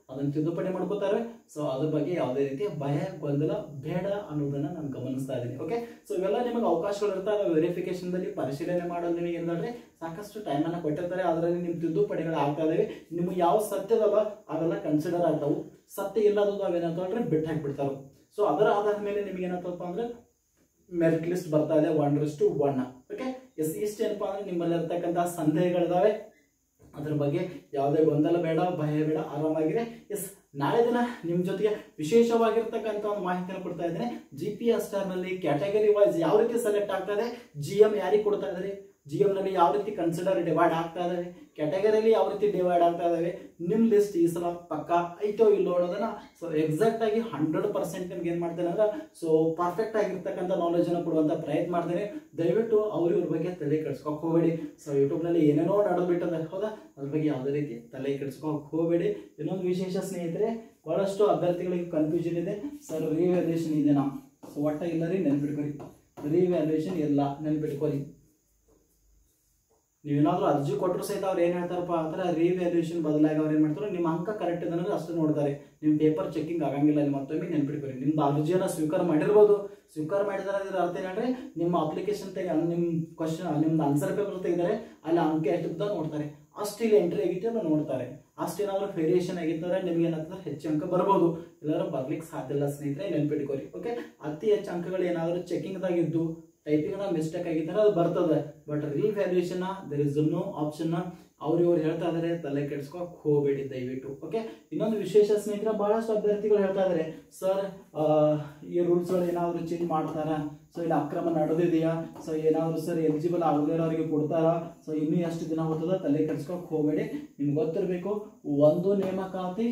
ಅದನ್ನು ತಿದ್ದುಪಡಿ ಮಾಡ್ಕೋತಾರೆ ಸೊ ಅದ್ರ ಬಗ್ಗೆ ಯಾವುದೇ ರೀತಿ ಭಯ ಗೊಂದಲ ಬೇಡ ಅನ್ನೋದನ್ನ ನಾನು ಗಮನಿಸ್ತಾ ಇದ್ದೀನಿ ಓಕೆ ಸೊ ಇವೆಲ್ಲ ನಿಮಗೆ ಅವಕಾಶಗಳು ಇರ್ತಾವೆ ವೆರಿಫಿಕೇಶನ್ದಲ್ಲಿ ಪರಿಶೀಲನೆ ಮಾಡಲು ನಿಮಗೆ ಏನಂದ್ರೆ ಸಾಕಷ್ಟು ಟೈಮನ್ನು ಕೊಟ್ಟಿರ್ತಾರೆ ಅದರಲ್ಲಿ ನಿಮ್ಮ ತಿದ್ದುಪಡಿಗಳು ಆಗ್ತಾ ಇದಾವೆ ನಿಮ್ಗೆ ಯಾವ ಸತ್ಯದಲ್ಲ ಅವೆಲ್ಲ ಕನ್ಸಿಡರ್ ಆಗ್ತಾವು ಸತ್ಯ ಇಲ್ಲದದು ಅವೇನಂತಂದ್ರೆ ಬಿಟ್ಟು ಹಾಕ್ಬಿಡ್ತಾವೆ ಸೊ ಅದರ ಆಧಾರದ ಮೇಲೆ ನಿಮ್ಗೆ ಏನಂತಪ್ಪ ಅಂದ್ರೆ ಮೆರಿಟ್ ಲಿಸ್ಟ್ ಬರ್ತಾ ಇದೆ one two one okay yes ಇಷ್ಟು ಏನಪ್ಪಾ ಅಂದ್ರೆ ನಿಮ್ಮಲ್ಲಿ ಇರ್ತಕ್ಕಂಥ ಸಂದೇಹಗಳಿದಾವೆ ಅದ್ರ ಬಗ್ಗೆ ಯಾವುದೇ ಗೊಂದಲ ಬೇಡ ಭಯ ಬೇಡ ಆರಾಮಾಗಿದೆ ಎಸ್ ನಾಳೆ ದಿನ ನಿಮ್ಮ ಜೊತೆಗೆ ವಿಶೇಷವಾಗಿರ್ತಕ್ಕಂಥ ಒಂದು ಮಾಹಿತಿಯನ್ನು ಕೊಡ್ತಾ ಇದ್ದೇನೆ ಜಿ ಪಿ ಎಸ್ ನಲ್ಲಿ ಕ್ಯಾಟಗರಿ ವೈಸ್ ಯಾವ ರೀತಿ ಸೆಲೆಕ್ಟ್ ಆಗ್ತಾ ಇದೆ ಜಿ ಎಂ ಯಾರಿಗೆ ಕೊಡ್ತಾ ಇದ್ದಾರೆ ಜಿ ಎಂ ನಲ್ಲಿ ಯಾವ ರೀತಿ ಕನ್ಸಿಡರ್ ಡಿವೈಡ್ ಆಗ್ತಾ ಇದಾವೆ ಕ್ಯಾಟಗರಿಯಲ್ಲಿ ಯಾವ ರೀತಿ ಡಿವೈಡ್ ಆಗ್ತಾ ಇದಾವೆ ನಿಮ್ ಲಿಸ್ಟ್ ಈ ಸಲ ಪಕ್ಕ ಐತೋ ಇಲ್ಲೋ ಅನ್ನೋದನ್ನ ಸೊ ಎಕ್ಸಾಕ್ಟ್ ಆಗಿ ಹಂಡ್ರೆಡ್ ಪರ್ಸೆಂಟ್ ನಿಮ್ಗೆ ಏನ್ ಮಾಡ್ತೇನೆ ಅಂದ್ರೆ ಸೊ ಪರ್ಫೆಕ್ಟ್ ಆಗಿರ್ತಕ್ಕಂಥ ನಾಲೆಜ್ ಅನ್ನು ಕೊಡುವಂತ ಪ್ರಯತ್ನ ಮಾಡ್ತೇನೆ ದಯವಿಟ್ಟು ಅವ್ರ ಇವ್ರ ಬಗ್ಗೆ ತಲೆ ಕೆಡ್ಸ್ಕೊಕ್ ಹೋಗಬೇಡಿ ಸೊ ಯೂಟ್ಯೂಬ್ ನಲ್ಲಿ ಏನೇನೋ ನಡೆದ್ಬಿಟ್ಟದೆ ಹೌದಾ ಅದ್ರ ಬಗ್ಗೆ ಯಾವುದೇ ರೀತಿ ತಲೆ ಕೆಡ್ಸ್ಕೊಕ್ ಹೋಗಬೇಡಿ ಇನ್ನೊಂದು ವಿಶೇಷ ಸ್ನೇಹಿತರೆ ಬಹಳಷ್ಟು ಅಭ್ಯರ್ಥಿಗಳಿಗೆ ಕನ್ಫ್ಯೂಷನ್ ಇದೆ ಸರ್ ರಿವ್ಯಾಲ್ಯೂಷನ್ ಇದೆ ನಾ ಸೊ ಒಟ್ಟ ಇಲ್ಲ ರೀ ನೆನ್ಪಿಟ್ಕೊರಿ ರಿವ್ಯಾಲ್ಯೂಷನ್ ಇಲ್ಲ ನೆನ್ಪಿಟ್ಕೊರಿ ನೀವೇನಾದ್ರೂ ಅರ್ಜಿ ಕೊಟ್ಟರು ಸಹಿತ ಅವ್ರು ಏನು ಹೇಳ್ತಾರಪ್ಪ ಅಂದ್ರೆ ರಿವ್ಯಾಲ್ಯೂಷನ್ ಬದಲಾಗಿ ಅವ್ರು ಏನು ಮಾಡ್ತಾರೆ ನಿಮ್ಮ ಅಂಕ ಕರೆಕ್ಟ್ ಇದೆ ಅನ್ನೋದು ಅಷ್ಟು ನೋಡ್ತಾರೆ ನಿಮ್ಮ ಪೇಪರ್ ಚೆಕಿಂಗ್ ಆಗಂಗಿಲ್ಲ ಅಲ್ಲಿ ಮತ್ತೊಮ್ಮೆ ನೆನ್ಪಿಟ್ಕೊರಿ ನಿಮ್ದು ಅರ್ಜಿಯನ್ನು ಸ್ವೀಕಾರ ಮಾಡಿರ್ಬೋದು ಸ್ವೀಕಾರ ಮಾಡಿದಾರೆ ಅದ್ರ ಅರ್ಥ ಏನಂದ್ರೆ ನಿಮ್ಮ ಅಪ್ಲಿಕೇಶನ್ ತೆಗೆ ನಿಮ್ಮ ಕ್ವಶನ್ ನಿಮ್ದು ಆನ್ಸರ್ ಪೇಪರ್ ತೆಗೆದರೆ ಅಲ್ಲಿ ಅಂಕ ಎಷ್ಟು ಬಿದ್ದ ನೋಡ್ತಾರೆ ಅಷ್ಟು ಇಲ್ಲಿ ಎಂಟ್ರಿ ಆಗಿತ್ತು ಅಂತ ನೋಡ್ತಾರೆ ಅಷ್ಟು ಏನಾದ್ರು ವೇರಿಯೇಷನ್ ಆಗಿತ್ತಂದ್ರೆ ನಿಮ್ಗೆ ಏನಾಗ್ತದೆ ಹೆಚ್ಚು ಅಂಕ ಬರ್ಬೋದು ಇಲ್ಲಾಂದ್ರೆ ಬರ್ಲಿಕ್ಕೆ ಸಾಧ್ಯ ಇಲ್ಲ ಸ್ನೇಹಿತರೆ ನೆನ್ಪಿಟ್ಕೊರಿ ಓಕೆ ಅತಿ ಹೆಚ್ಚು ಅಂಕಗಳು ಏನಾದರೂ ಚೆಕಿಂಗ್ದಾಗಿದ್ದು ಟೈಪಿಂಗ್ ಮಿಸ್ಟೇಕ್ ಆಗಿದ್ದಾರೆ ಅದು ಬರ್ತದೆ but revaluation there is no option ಅವ್ರು ಇವ್ರು ಹೇಳ್ತಾ ಇದಾರೆ ತಲೆ ಕೆಡ್ಸ್ಕೊಕ್ ಹೋಗಬೇಡಿ ದಯವಿಟ್ಟು ಓಕೆ ಇನ್ನೊಂದು ವಿಶೇಷ ಸ್ನೇಹಿತರ ಬಹಳಷ್ಟು ಅಭ್ಯರ್ಥಿಗಳು ಹೇಳ್ತಾ ಇದಾರೆ ಸರ್ ಈ ರೂಲ್ಸ್ಗಳು ಏನಾದ್ರು ಚೇಂಜ್ ಮಾಡ್ತಾರ ಸೊ ಇಲ್ಲಿ ಅಕ್ರಮ ನಡೆದಿದೆಯಾ ಸೊ ಏನಾದ್ರು ಸರ್ ಎಲಿಜಿಬಲ್ ಆಗದಿರೋರಿಗೆ ಕೊಡ್ತಾರಾ ಸೊ ಇನ್ನೂ ಎಷ್ಟು ದಿನ ಹೋಗ್ತದ ತಲೆ ಕೆಡ್ಸ್ಕೊಕ್ ಹೋಗಬೇಡಿ ನಿಮ್ಗೆ ಗೊತ್ತಿರಬೇಕು ಒಂದು ನೇಮಕಾತಿ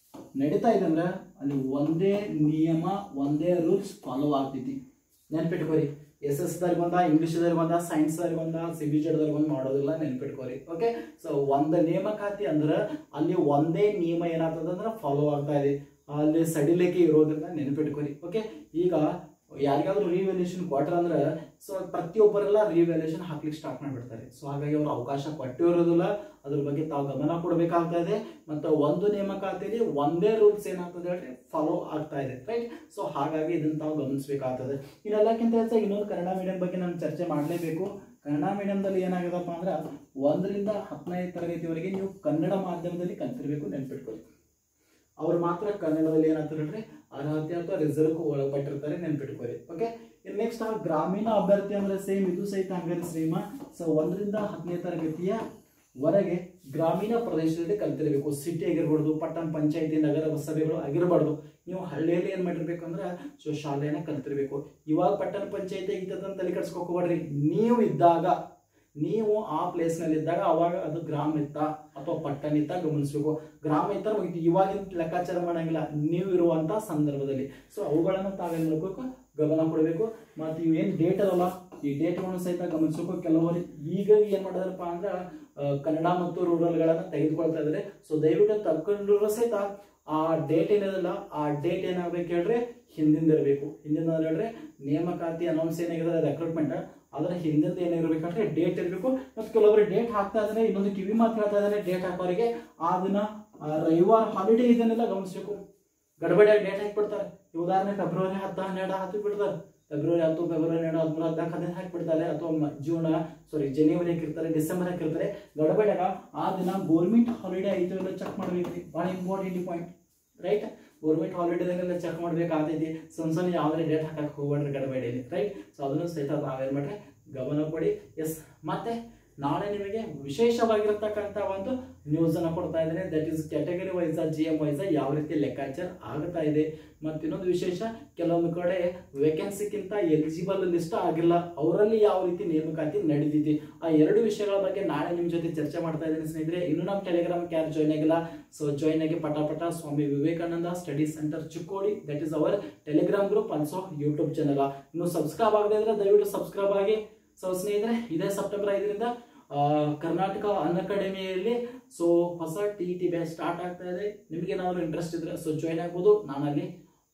ನಡೀತಾ ಇದೆ ಅಂದ್ರೆ ಅಲ್ಲಿ ಒಂದೇ ನಿಯಮ ಒಂದೇ ರೂಲ್ಸ್ ಫಾಲೋ ಆಗ್ತೈತಿ ನೆನ್ಪಿಟ್ಕೋರಿ ಎಸ್ ಎಸ್ ದಲ್ಲಿ ಬಂದ ಇಂಗ್ಲಿಷ್ ದಲ್ಲಿ ಬಂದ ಸೈನ್ಸ್ ದಲ್ಲಿ ಬಂದ ಸಿ ಬಿ ದಲ್ಲಿ ಬಂದು ಮಾಡೋದಿಲ್ಲ ನೆನ್ಪಿಟ್ಕೋರಿ ಓಕೆ ಸೊ ಒಂದ್ ನೇಮಕಾತಿ ಅಂದ್ರೆ ಅಲ್ಲಿ ಒಂದೇ ನಿಯಮ ಏನಾಗ್ತದ ಅಂದ್ರೆ ಫಾಲೋ ಆಗ್ತಾ ಇದೆ ಅಲ್ಲಿ ಸಡಿಲಿಕೆ ಇರೋದ್ರಿಂದ ನೆನ್ಪಿಟ್ಕೋರಿ ಓಕೆ ಈಗ ಯಾರಿಗಾದ್ರೂ ರಿವ್ಯಾಲ್ಯೂಷನ್ ಕೊಟ್ರ ಅಂದ್ರೆ ಸೊ ಪ್ರತಿಯೊಬ್ಬರೆಲ್ಲ ರಿವ್ಯಾಲ್ಯೂಷನ್ ಹಾಕ್ಲಿಕ್ಕೆ ಸ್ಟಾರ್ಟ್ ಮಾಡಿಬಿಡ್ತಾರೆ ಸೊ ಹಾಗಾಗಿ ಅವ್ರು ಅವಕಾಶ ಕೊಟ್ಟಿರೋದಿಲ್ಲ ಅದ್ರ ಬಗ್ಗೆ ತಾವು ಗಮನ ಕೊಡಬೇಕಾಗ್ತಾ ಇದೆ ಮತ್ತು ಒಂದು ನೇಮಕಾತಿಯಲ್ಲಿ ಒಂದೇ ರೂಲ್ಸ್ ಏನಾಗ್ತದೆ ಹೇಳ್ರಿ ಫಾಲೋ ಆಗ್ತಾ ಇದೆ ರೈಟ್ ಸೊ ಹಾಗಾಗಿ ಇದನ್ನ ತಾವು ಗಮನಿಸಬೇಕಾಗ್ತದೆ ಇನ್ನೆಲ್ಲಕ್ಕಿಂತ ಹೆಚ್ಚಾಗಿ ಇನ್ನೊಂದು ಕನ್ನಡ ಮೀಡಿಯಂ ಬಗ್ಗೆ ನಾನು ಚರ್ಚೆ ಮಾಡಲೇಬೇಕು ಕನ್ನಡ ಮೀಡಿಯಂದಲ್ಲಿ ಏನಾಗಿದಪ್ಪ ಅಂದ್ರೆ ಒಂದರಿಂದ ಹತ್ತನೇ ತರಗತಿವರೆಗೆ ನೀವು ಕನ್ನಡ ಮಾಧ್ಯಮದಲ್ಲಿ ಕಲ್ತಿರ್ಬೇಕು ನೆನ್ಪಿಟ್ಕೊಳ್ಳಿ ಅವ್ರು ಮಾತ್ರ ಕನ್ನಡದಲ್ಲಿ ಏನಾಗ್ತಾರೆ ಹೇಳ್ರಿ ಅರ್ಹತೆ ಅಥವಾ ರಿಸರ್ವ್ ಒಳಪಟ್ಟಿರ್ತಾರೆ ನೆನ್ಪಿಟ್ಕೋರಿ ಓಕೆ ಇನ್ನು ನೆಕ್ಸ್ಟ್ ಆ ಗ್ರಾಮೀಣ ಅಭ್ಯರ್ಥಿ ಅಂದ್ರೆ ಸೇಮ್ ಇದು ಸಹಿತ ಹಂಗಾರೆ ಸೇಮ ಸೊ ಒಂದರಿಂದ ಹತ್ತನೇ ತರಗತಿಯ ವರೆಗೆ ಗ್ರಾಮೀಣ ಪ್ರದೇಶದಲ್ಲಿ ಕಲ್ತಿರ್ಬೇಕು ಸಿಟಿ ಆಗಿರ್ಬಾರ್ದು ಪಟ್ಟಣ ಪಂಚಾಯತಿ ನಗರ ಸಭೆಗಳು ಆಗಿರಬಾರ್ದು ನೀವು ಹಳ್ಳಿಯಲ್ಲಿ ಏನ್ ಮಾಡಿರ್ಬೇಕು ಅಂದ್ರೆ ಸೊ ಶಾಲೆಯನ್ನ ಕಲ್ತಿರ್ಬೇಕು ಇವಾಗ ಪಟ್ಟಣ ಪಂಚಾಯತಿ ಆಗಿತ್ತಂತ ತಲೆ ಕೆಡ್ಸ್ಕೊಕ್ ಹೋಗ್ಬೇಡ್ರಿ ನೀವು ಇದ್ದಾಗ ನೀವು ಆ ಪ್ಲೇಸ್ ನಲ್ಲಿ ಇದ್ದಾಗ ಅವಾಗ ಅದು ಗ್ರಾಮ ಇತ್ತ ಅಥವಾ ಪಟ್ಟಣ ಇತ್ತ ಗಮನಿಸಬೇಕು ಗ್ರಾಮ ಇತ್ತ ಮುಗಿತು ಇವಾಗಿನ ಲೆಕ್ಕಾಚಾರ ಮಾಡಂಗಿಲ್ಲ ನೀವು ಇರುವಂತ ಸಂದರ್ಭದಲ್ಲಿ ಸೊ ಅವುಗಳನ್ನು ತಾವೇನ್ ಮಾಡ್ಬೇಕು ಗಮನ ಕೊಡಬೇಕು ಮತ್ತು ಇವೇನ್ ಡೇಟ್ ಅದಲ್ಲ ಈ ಡೇಟ್ಗಳನ್ನು ಸಹಿತ ಗಮನಿಸಬೇಕು ಕೆಲವರು ಈಗ ಏನ್ ಮಾಡಿದಾರಪ್ಪ ಅಂದ್ರೆ ಆ, ಕನ್ನಡ ಮತ್ತು ರೂರಲ್ಗಳನ್ನ ತೆಗೆದುಕೊಳ್ತಾ ಇದ್ದಾರೆ ಸೊ ದಯವಿಟ್ಟು ತಗೊಂಡ್ರು ಸಹಿತ ಆ ಡೇಟ್ ಏನಿದಲ್ಲ ಆ ಡೇಟ್ ಏನಾಗ್ಬೇಕು ಹೇಳ್ರಿ ಹಿಂದಿಂದ ಇರಬೇಕು ಹಿಂದಿಂದ ಹೇಳ್ರಿ ನೇಮಕಾತಿ ಅನೌನ್ಸ್ ಏನಾಗಿದೆ ರೆಕ್ರೂಟ್ಮೆಂಟ್ ಅದರ ಹಿಂದಿಂದ ಏನಿರ್ಬೇಕಂದ್ರೆ ಡೇಟ್ ಇರಬೇಕು ಮತ್ತು ಕೆಲವೊಬ್ರು ಡೇಟ್ ಹಾಕ್ತಾ ಇದ್ದಾರೆ ಇನ್ನೊಂದು ಕಿವಿ ಮಾತು ಹೇಳ್ತಾ ಇದ್ದಾರೆ ಡೇಟ್ ಹಾಕೋರಿಗೆ ಆ ದಿನ ಆ, ರವಿವಾರ ಹಾಲಿಡೇ ಇದನ್ನೆಲ್ಲ ಗಮನಿಸಬೇಕು ಗಡಬಡಿಯಾಗಿ ಡೇಟ್ ಹಾಕಿಬಿಡ್ತಾರೆ ಈ ಉದಾಹರಣೆ ಫೆಬ್ರವರಿ ಹತ್ತು ಹನ್ನೆರಡು ಹಾಕಿ ಬಿಡ್ತಾರೆ ಫೆಬ್ರವರಿ ಹತ್ತು ಫೆಬ್ರವರಿ ಹನ್ನೆರಡು ಹದಿಮೂರು ಹದಿನಾಲ್ಕು ಹದಿನೈದು ಹಾಕಿಬಿಡ್ತಾರೆ ಅಥವಾ ಮ- ಜೂನ್ ಸಾರಿ ಜನವರಿ ಹಾಕಿರ್ತಾರೆ ಡಿಸೆಂಬರ್ ಹಾಕಿರ್ತಾರೆ ಗಡಬಡಿಯಾಗ ಆ ದಿನ ಗೋರ್ಮೆಂಟ್ ಹಾಲಿಡೇ ಐತೆ ಇಲ್ಲ ಚೆಕ್ ಮಾಡ್ಬೇಕ್ರಿ ಭಾಳ ಇಂಪಾರ್ಟೆಂಟ್ ಪಾಯಿಂಟ್ ರೈಟ್ ಗೌರ್ಮೆಂಟ್ ಹಾಲಿಡೇದಾಗೆಲ್ಲ ಚೆಕ್ ಮಾಡ್ಬೇಕಾಗ್ತೈತಿ ಸಣ್ಣ ಸಣ್ಣ ಯಾವುದೇ ಡೇಟ್ ಹಾಕಕ್ಕೆ ಹೋಗ್ಬೇಡ್ರಿ ಗಡಬಡಿಯಲ್ಲಿ ರೈಟ್ ಸೊ ಅದನ್ನು ಸಹಿತ ನಾವೇನು ಮಾಡ್ರಿ ಗಮನ ಕೊಡಿ ಎಸ್ ಮತ್ತೆ ನಾಳೆ ನಿಮಗೆ ವಿಶೇಷವಾಗಿರ್ತಕ್ಕಂಥ ಒಂದು ನ್ಯೂಸ್ ಅನ್ನ ಕೊಡ್ತಾ ಇದ್ದೇನೆ that is category wise G M wise ಯಾವ ರೀತಿ ಲೆಕ್ಕಾಚಾರ ಆಗ್ತಾ ಇದೆ ಮತ್ತು ಇನ್ನೊಂದು ವಿಶೇಷ ಕೆಲವೊಂದು ಕಡೆ ವೇಕೆನ್ಸಿಗಿಂತ ಎಲಿಜಿಬಲ್ ಲಿಸ್ಟ್ ಆಗಿಲ್ಲ ಅವರಲ್ಲಿ ಯಾವ ರೀತಿ ನೇಮಕಾತಿ ನಡೆದಿದೆ ಆ ಎರಡು ವಿಷಯಗಳ ಬಗ್ಗೆ ನಾಳೆ ನಿಮ್ಮ ಜೊತೆ ಚರ್ಚೆ ಮಾಡ್ತಾ ಇದ್ದೀನಿ ಸ್ನೇಹಿತರೆ ಇನ್ನು ನಮ್ಮ ಟೆಲಿಗ್ರಾಮ್ ಯಾರು ಜಾಯ್ನ್ ಆಗಿಲ್ಲ ಸೊ ಜಾಯ್ನ್ ಆಗಿ ಪಟ ಪಟ Swami Vivekananda study centre Chikkodi that is our Telegram group also YouTube channel ಇನ್ನು ಸಬ್ಸ್ಕ್ರೈಬ್ ಆಗದೆ ಇದ್ರೆ ದಯವಿಟ್ಟು ಸಬ್ಸ್ಕ್ರೈಬ್ ಆಗಿ ಸೊ ಸ್ನೇಹಿತರೆ ಇದೇ ಸೆಪ್ಟೆಂಬರ್ ಐದರಿಂದ ಆ, ಕರ್ನಾಟಕ ಅನ್ ಅಕಾಡೆಮಿಯಲ್ಲಿ ಸೊ ಹೊಸ T E T batch start ಆಗ್ತಾ ಇದೆ ನಿಮ್ಗೆ ಏನಾದ್ರು ಇಂಟ್ರೆಸ್ಟ್ ಇದ್ರೆ ಸೊ ಜಾಯ್ನ್ ಆಗ್ಬೋದು ನಾನು ಅಲ್ಲಿ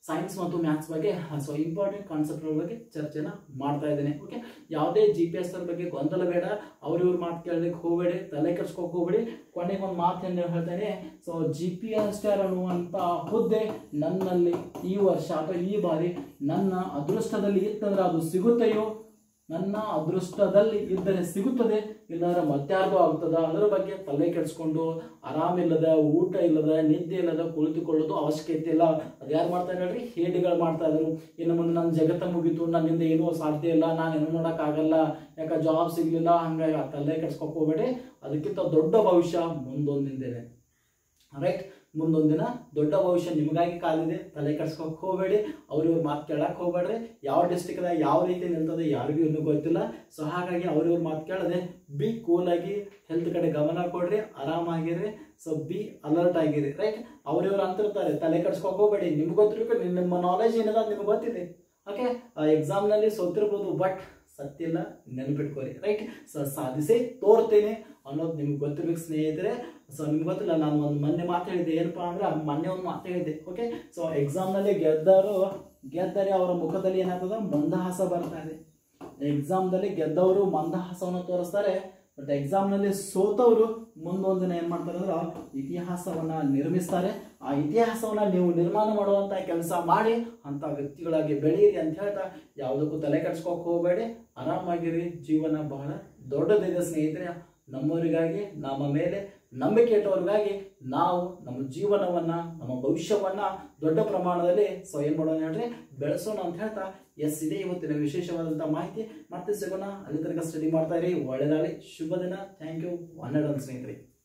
ಸೈನ್ಸ್ ಮತ್ತು ಮ್ಯಾಥ್ಸ್ ಬಗ್ಗೆ ಸೊ ಇಂಪಾರ್ಟೆಂಟ್ ಕಾನ್ಸೆಪ್ಟ್ಗಳ ಬಗ್ಗೆ ಚರ್ಚೆನ ಮಾಡ್ತಾ ಇದ್ದೇನೆ ಓಕೆ ಯಾವುದೇ ಜಿ ಪಿ ಎಸ್ ಬಗ್ಗೆ ಗೊಂದಲ ಬೇಡ ಅವ್ರ ಇವ್ರ ಮಾತು ಕೇಳಲಿಕ್ಕೆ ಹೋಗಬೇಡಿ ತಲೆ ಕೆಡ್ಸ್ಕೊಕ್ ಹೋಗ್ಬೇಡಿ ಕೊನೆಗೆ ಒಂದು ಮಾತನ್ನು ಹೇಳ್ತೇನೆ so G P S star ಅನ್ನುವಂಥ ಹುದ್ದೆ ನನ್ನಲ್ಲಿ ಈ ವರ್ಷ ಅಥವಾ ಈ ಬಾರಿ ನನ್ನ ಅದೃಷ್ಟದಲ್ಲಿ ಇತ್ತಂದ್ರೆ ಅದು ಸಿಗುತ್ತೆಯೋ ನನ್ನ ಅದೃಷ್ಟದಲ್ಲಿ ಇದ್ದರೆ ಸಿಗುತ್ತದೆ ಇಲ್ಲಾಂದ್ರೆ ಮತ್ಯಾರ್ದೋ ಆಗ್ತದ ಅದರ ಬಗ್ಗೆ ತಲೆ ಕೆಡಿಸ್ಕೊಂಡು ಆರಾಮಿಲ್ಲದ ಊಟ ಇಲ್ಲದ ನಿದ್ದೆ ಇಲ್ಲದ ಕುಳಿತುಕೊಳ್ಳೋದು ಅವಶ್ಯಕತೆ ಇಲ್ಲ ಅದು ಯಾರು ಮಾಡ್ತಾ ಹೇಳ್ರಿ ಹೇಡಿಗಳು ಮಾಡ್ತಾ ಇದ್ರು ಇನ್ನು ಮುಂದೆ ನನ್ನ ಜಗತ್ತ ಮುಗೀತು ನನ್ನಿಂದ ಏನೂ ಸಾಧ್ಯ ಇಲ್ಲ ನಾನು ಏನು ಮಾಡೋಕ್ಕಾಗಲ್ಲ ಯಾಕೆ ಜಾಬ್ ಸಿಗ್ಲಿಲ್ಲ ಹಂಗಾಗಿ ಆ ತಲೆ ಕೆಡ್ಸ್ಕೊಕ್ ಹೋಗ್ಬೇಡಿ ಅದಕ್ಕಿಂತ ದೊಡ್ಡ ಭವಿಷ್ಯ ಮುಂದೊಂದಿಂದಿದೆ ರೈಟ್ ಮುಂದೊಂದಿನ ದೊಡ್ಡ ಭವಿಷ್ಯ ನಿಮಗಾಗಿ ಕಾಲಿದೆ ತಲೆ ಕೆಡ್ಸ್ಕೊಕ್ ಹೋಗಬೇಡಿ ಅವ್ರ ಇವ್ರ ಮಾತು ಕೇಳಕ್ ಹೋಗ್ಬೇಡ್ರಿ ಯಾವ ಡಿಸ್ಟಿಕ್ದಾಗ ಯಾವ ರೀತಿ ನಿಲ್ತದೆ ಯಾರಿಗೂ ಇನ್ನೂ ಗೊತ್ತಿಲ್ಲ ಸೊ ಹಾಗಾಗಿ ಅವ್ರ ಇವ್ರ ಮಾತು ಕೇಳದೆ ಬಿ ಕೂಲ್ ಆಗಿ ಹೆಲ್ತ್ ಕಡೆ ಗಮನ ಕೊಡ್ರಿ ಆರಾಮಾಗಿರಿ ಸೊ ಬಿ ಅಲರ್ಟ್ ಆಗಿರಿ ರೈಟ್ ಅವ್ರ ಇವ್ರು ಅಂತಿರ್ತಾರೆ ತಲೆ ಕೆಡ್ಸ್ಕೊಕ್ ಹೋಗ್ಬೇಡಿ ನಿಮ್ಗೆ ಗೊತ್ತಿರ್ಬೇಕು ನಿಮ್- ನಿಮ್ಮ ನಾಲೆಜ್ ಏನಿದೆ ಅದು ನಿಮ್ಗೆ ಗೊತ್ತಿದೆ ಓಕೆ ಎಕ್ಸಾಮ್ನಲ್ಲಿ ಸೋತಿರ್ಬೋದು ಬಟ್ ಸತ್ತಿಲ್ಲ ನೆನ್ಪಿಟ್ಕೋರಿ ರೈಟ್ ಸೊ ಸಾಧಿಸಿ ತೋರ್ತೇನೆ ಅನ್ನೋದು ನಿಮ್ಗೆ ಗೊತ್ತಿರ್ಬೇಕು ಸ್ನೇಹಿತರೆ ಸೊ ನಿಮ್ಗೆ ಗೊತ್ತಿಲ್ಲ ನಾನು ಒಂದು ಮೊನ್ನೆ ಮಾತು ಹೇಳಿದ್ದೆ ಏನಪ್ಪಾ ಅಂದ್ರೆ ಮೊನ್ನೆ ಒಂದು ಮಾತು ಹೇಳಿದ್ದೆ ಓಕೆ ಸೊ ಎಕ್ಸಾಮ್ನಲ್ಲಿ ಗೆದ್ದವರು ಗೆದ್ದರೆ ಅವರ ಮುಖದಲ್ಲಿ ಏನಾಗ್ತದ ಮಂದಹಾಸ ಬರ್ತಾ ಇದೆ ಎಕ್ಸಾಮ್ದಲ್ಲಿ ಗೆದ್ದವರು ಮಂದಹಾಸವನ್ನು ತೋರಿಸ್ತಾರೆ ಬಟ್ ಎಕ್ಸಾಮ್ನಲ್ಲಿ ಸೋತವರು ಮುಂದೊಂದಿನ ಏನು ಮಾಡ್ತಾರೆ ಅಂದ್ರೆ ಇತಿಹಾಸವನ್ನ ನಿರ್ಮಿಸ್ತಾರೆ ಆ ಇತಿಹಾಸವನ್ನ ನೀವು ನಿರ್ಮಾಣ ಮಾಡುವಂತ ಕೆಲಸ ಮಾಡಿ ಅಂತ ವ್ಯಕ್ತಿಗಳಾಗಿ ಬೆಳೆಯಿರಿ ಅಂತ ಹೇಳ್ತಾ ಯಾವುದಕ್ಕೂ ತಲೆ ಕೆಡ್ಸ್ಕೊಕ್ ಹೋಗಬೇಡಿ ಆರಾಮಾಗಿರಿ ಜೀವನ ಬಹಳ ದೊಡ್ಡದಿದೆ ಸ್ನೇಹಿತರೆ ನಮ್ಮವರಿಗಾಗಿ ನಮ್ಮ ಮೇಲೆ ನಂಬಿಕೆ ಇಟ್ಟವರಿಗಾಗಿ ನಾವು ನಮ್ಮ ಜೀವನವನ್ನ ನಮ್ಮ ಭವಿಷ್ಯವನ್ನ ದೊಡ್ಡ ಪ್ರಮಾಣದಲ್ಲಿ ಸೊ ಏನ್ ಮಾಡೋಣ ಹೇಳ್ರಿ ಬೆಳೆಸೋಣ ಅಂತ ಹೇಳ್ತಾ ಎಸ್ ಇದೆ ಇವತ್ತಿನ ವಿಶೇಷವಾದಂತ ಮಾಹಿತಿ ಮತ್ತೆ ಸಿಗೋಣ ಅಲ್ಲಿ ತನಕ ಸ್ಟಡಿ ಮಾಡ್ತಾ ಇರಿ ಒಳ್ಳೆದಾಗಲಿ ಶುಭ ದಿನ ಥ್ಯಾಂಕ್ ಯು ಒನ್ ಸ್ನೇಹಿತರೆ